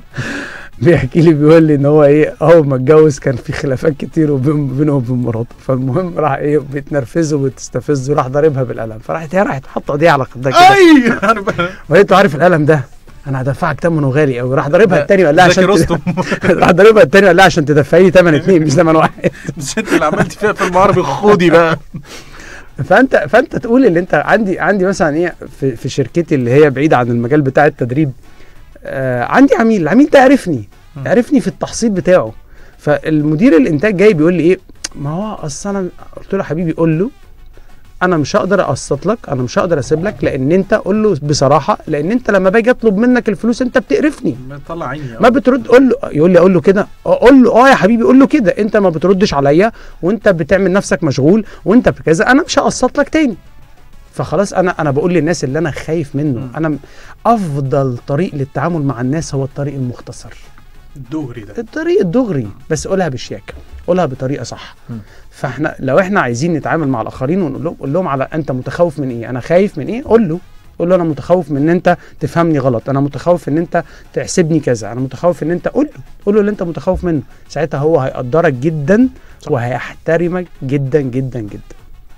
بيحكي لي بيقول لي ان هو ايه اول ما اتجوز كان في خلافات كتير وبين- بينه وبين مراته فالمهم راح ايه بتنرفزه وبتستفزه راح ضاربها بالقلم فراحت هي راحت حاطه ايديها على خدها كده اي أنا ب- وقالت له عارف القلم ده انا هدفعك ثمنه غالي قوي راح ضاربها لا، التاني وقال لها زكي عشان رستم راح ضاربها التاني وقال لها عشان تدفعي لي ثمن اتنين مش ثمن واحد مش انت اللي عملت فيها فيلم عربي خدي بقى فانت فانت تقول اللي انت عندي عندي مثلا ايه في, في شركتي اللي هي بعيده عن المجال بتاع التدريب آه عندي عميل العميل ده عرفني مم. عرفني في التحصيل بتاعه فالمدير الانتاج جاي بيقول لي ايه ما هو اصل انا قلت له يا حبيبي قول له انا مش هقدر اقسط لك انا مش هقدر اسيب لك لان انت قول له بصراحه لان انت لما باجي اطلب منك الفلوس انت بتقرفني طلع عيني ما بترد قول له يقول لي اقول له كده آه، قول له اه يا حبيبي قول له كده انت ما بتردش عليا وانت بتعمل نفسك مشغول وانت بكذا انا مش هقسط لك تاني فخلاص انا انا بقول للناس اللي انا خايف منه مم. انا م- افضل طريق للتعامل مع الناس هو الطريق المختصر الدغري ده الطريق الدغري بس قولها بشياكه قولها بطريقه صح مم. فاحنا لو احنا عايزين نتعامل مع الاخرين ونقول لهم قول لهم على انت متخوف من ايه انا خايف من ايه قول له قول له انا متخوف من ان انت تفهمني غلط انا متخوف ان انت تحسبني كذا انا متخوف ان انت قول له قول له اللي انت متخوف منه ساعتها هو هيقدرك جدا صح. وهيحترمك جدا جدا جدا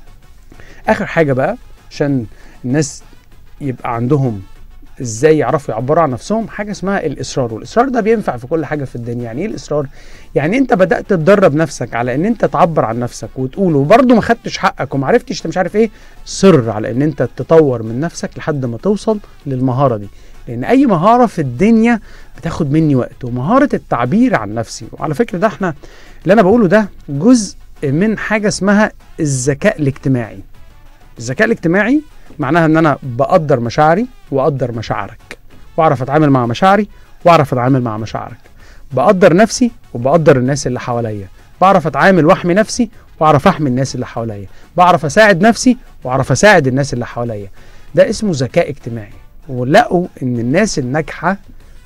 اخر حاجه بقى عشان الناس يبقى عندهم ازاي يعرفوا يعبروا عن نفسهم حاجه اسمها الاصرار والاصرار ده بينفع في كل حاجه في الدنيا يعني ايه الاصرار يعني انت بدات تدرب نفسك على ان انت تعبر عن نفسك وتقول وبرضه ما خدتش حقك وما عرفتش انت مش عارف ايه صر على ان انت تطور من نفسك لحد ما توصل للمهاره دي لان اي مهاره في الدنيا بتاخد مني وقت ومهاره التعبير عن نفسي وعلى فكره ده احنا اللي انا بقوله ده جزء من حاجه اسمها الذكاء الاجتماعي الذكاء الاجتماعي معناها ان انا بقدر مشاعري واقدر مشاعرك واعرف اتعامل مع مشاعري واعرف اتعامل مع مشاعرك بقدر نفسي وبقدر الناس اللي حواليا بعرف اتعامل واحمي نفسي واعرف احمي الناس اللي حواليا بعرف اساعد نفسي واعرف اساعد الناس اللي حواليا ده اسمه ذكاء اجتماعي ولقوا ان الناس الناجحه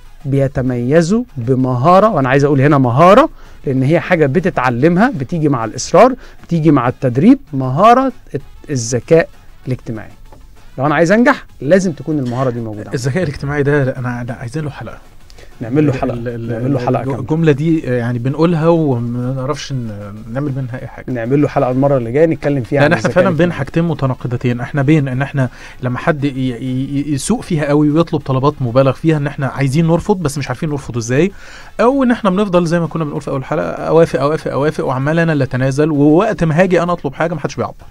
بيتميزوا بمهاره وانا عايز اقول هنا مهاره لان هي حاجه بتتعلمها بتيجي مع الاصرار بتيجي مع التدريب مهاره الت- الذكاء الاجتماعي لو انا عايز انجح لازم تكون المهاره دي موجوده عندي. الذكاء الاجتماعي ده انا أنا عايزين له حلقه نعمل له حلقه ال- ال- نعمل له حلقه الج- كامله الجمله دي يعني بنقولها وما نعرفش ن- نعمل منها اي حاجه نعمل له حلقه المره اللي جايه نتكلم فيها لان عن احنا الذكاء فعلا بين الاجتماعي. حاجتين متناقضتين احنا بين ان احنا لما حد ي- ي- يسوق فيها قوي ويطلب طلبات مبالغ فيها ان احنا عايزين نرفض بس مش عارفين نرفض ازاي او ان احنا بنفضل زي ما كنا بنقول في اول حلقه اوافق اوافق اوافق وعمال انا اللي اتنازل ووقت ما هاجي انا اطلب حاجه ما حدش بيعبر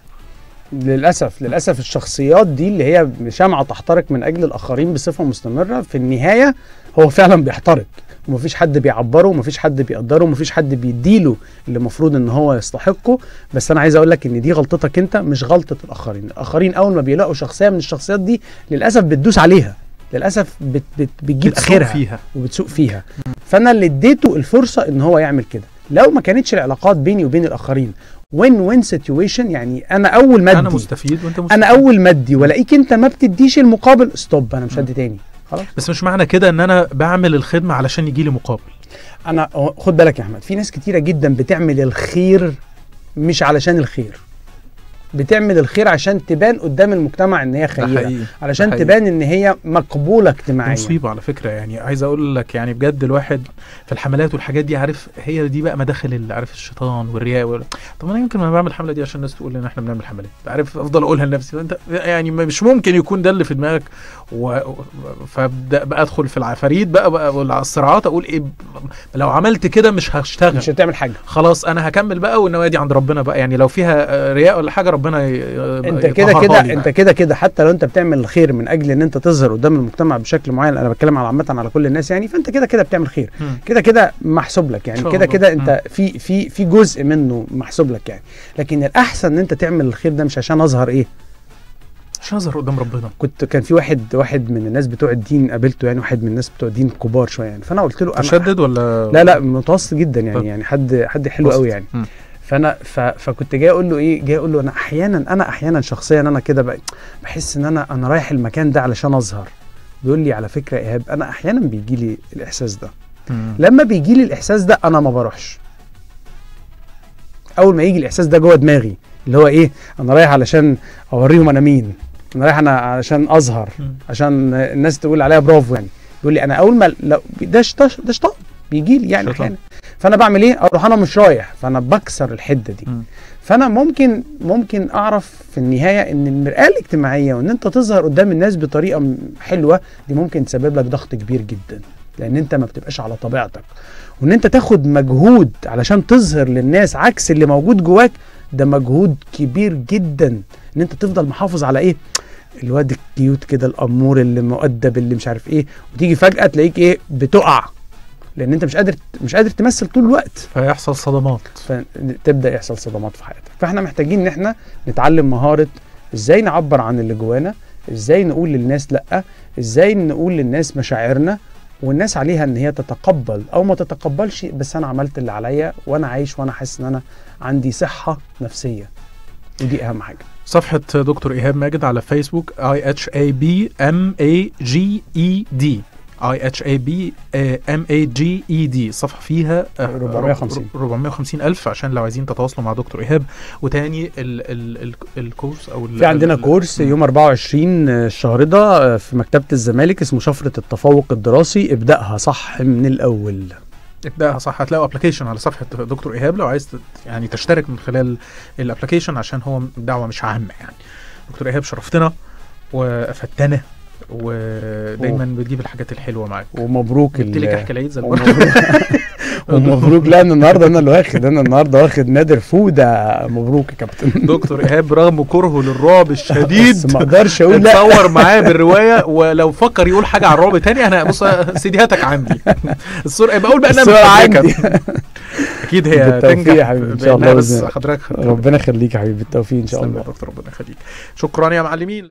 للاسف للاسف الشخصيات دي اللي هي شمعه تحترق من اجل الاخرين بصفه مستمره في النهايه هو فعلا بيحترق ومفيش حد بيعبره ومفيش حد بيقدره ومفيش حد بيديله اللي المفروض ان هو يستحقه بس انا عايز اقول لك ان دي غلطتك انت مش غلطه الاخرين الاخرين اول ما بيلاقوا شخصيه من الشخصيات دي للاسف بتدوس عليها للاسف بت بت بتجيب بتسوق اخرها فيها وبتسوق فيها فانا اللي اديته الفرصه ان هو يعمل كده لو ما كانتش العلاقات بيني وبين الاخرين وين وين سيتويشن يعني انا اول ما انا ادي مستفيد وانت مستفيد انا اول ما ادي والاقيك انت ما بتديش المقابل ستوب انا مش هدي تاني خلاص بس مش معنى كده ان انا بعمل الخدمه علشان يجي لي مقابل انا خد بالك يا احمد في ناس كتيره جدا بتعمل الخير مش علشان الخير بتعمل الخير عشان تبان قدام المجتمع ان هي ده خيره حقيقي علشان ده حقيقي. تبان ان هي مقبوله دي اجتماعيا مصيبه على فكره يعني عايز اقول لك يعني بجد الواحد في الحملات والحاجات دي عارف هي دي بقى مداخل اللي عارف الشيطان والرياء وال... طب انا يمكن ما بعمل الحمله دي عشان الناس تقول ان احنا بنعمل حملات عارف افضل اقولها لنفسي انت يعني مش ممكن يكون ده اللي في دماغك و... فابدا بقى ادخل في العفاريت بقى بقى والصراعات اقول ايه ب- لو عملت كده مش هشتغل مش هتعمل حاجه خلاص انا هكمل بقى والنوايا دي عند ربنا بقى يعني لو فيها آه، رياء ولا حاجه ربنا ي... انت كده يطهرها كده لي انت بقى. كده كده حتى لو انت بتعمل الخير من اجل ان انت تظهر قدام المجتمع بشكل معين انا بتكلم على عامه على كل الناس يعني فانت كده كده بتعمل خير مم. كده كده محسوب لك يعني إن شاء كده الله. كده انت في في في جزء منه محسوب لك يعني لكن الاحسن ان انت تعمل الخير ده مش عشان اظهر ايه عشان اظهر قدام ربنا كنت كان في واحد واحد من الناس بتوع الدين قابلته يعني واحد من الناس بتوع الدين كبار شويه يعني فانا قلت له انا تشدد ولا لا لا متوسط جدا يعني طب. يعني حد حد حلو وسط. قوي يعني مم. فانا ف... فكنت جاي اقول له ايه جاي اقول له انا احيانا انا احيانا شخصيا انا كده بقى بحس ان انا انا رايح المكان ده علشان اظهر بيقول لي على فكره يا ايهاب انا احيانا بيجي لي الاحساس ده مم. لما بيجي لي الاحساس ده انا ما بروحش اول ما يجي الاحساس ده جوه دماغي اللي هو ايه انا رايح علشان اوريهم انا مين انا رايح انا علشان اظهر مم. عشان الناس تقول عليا برافو يعني يقول لي انا اول ما لو ده شط- ده شيطان بيجي لي يعني شيطان. احيانا فانا بعمل ايه اروح انا مش رايح فانا بكسر الحده دي مم. فانا ممكن ممكن اعرف في النهايه ان المرآه الاجتماعيه وان انت تظهر قدام الناس بطريقه م- حلوه دي ممكن تسبب لك ضغط كبير جدا لان انت ما بتبقاش على طبيعتك وان انت تاخد مجهود علشان تظهر للناس عكس اللي موجود جواك ده مجهود كبير جدا ان انت تفضل محافظ على ايه الواد الكيوت كده الامور اللي مؤدب اللي مش عارف ايه وتيجي فجاه تلاقيك ايه بتقع لان انت مش قادر مش قادر تمثل طول الوقت فيحصل صدمات فتبدا يحصل صدمات في حياتك فاحنا محتاجين ان احنا نتعلم مهاره ازاي نعبر عن اللي جوانا ازاي نقول للناس لا ازاي نقول للناس مشاعرنا والناس عليها ان هي تتقبل او ما تتقبلش بس انا عملت اللي عليا وانا عايش وانا حاسس ان انا عندي صحه نفسيه ودي اهم حاجه صفحة دكتور إيهاب ماجد على فيسبوك I H A B M A G E D I H A B M A G E D صفحة فيها آه، 450. 450 ألف عشان لو عايزين تتواصلوا مع دكتور إيهاب وتاني ال ال ال الكورس أو ال- في عندنا ال- كورس مم. يوم 24 الشهر ده في مكتبه الزمالك اسمه شفره التفوق الدراسي ابداها صح من الاول ابداها صح هتلاقوا ابلكيشن على صفحه دكتور ايهاب لو عايز تت- يعني تشترك من خلال الابلكيشن عشان هو دعوه مش عامه يعني دكتور ايهاب شرفتنا وافدتنا ودايما بتجيب الحاجات الحلوه معاك ومبروك جبت لي ال- كحك العيد زي المرة. ومبروك ومبروك لا انا النهارده انا اللي واخد انا النهارده واخد نادر فوده مبروك يا كابتن دكتور ايهاب رغم كرهه للرعب بس الشديد ما اقدرش اقول لا اتصور معاه بالروايه ولو فكر يقول حاجه عن الرعب تاني انا بص سيديهاتك عندي الصوره يبقى اقول بقى انا الصورة متأكد. عندي. اكيد هي بالتوفيق تنجح يا حبيبي، إن شاء بإنها الله بس بإذن الله. حضرتك ربنا يخليك يا حبيبي بالتوفيق ان شاء تسلم الله يا دكتور ربنا يخليك شكرا يا معلمين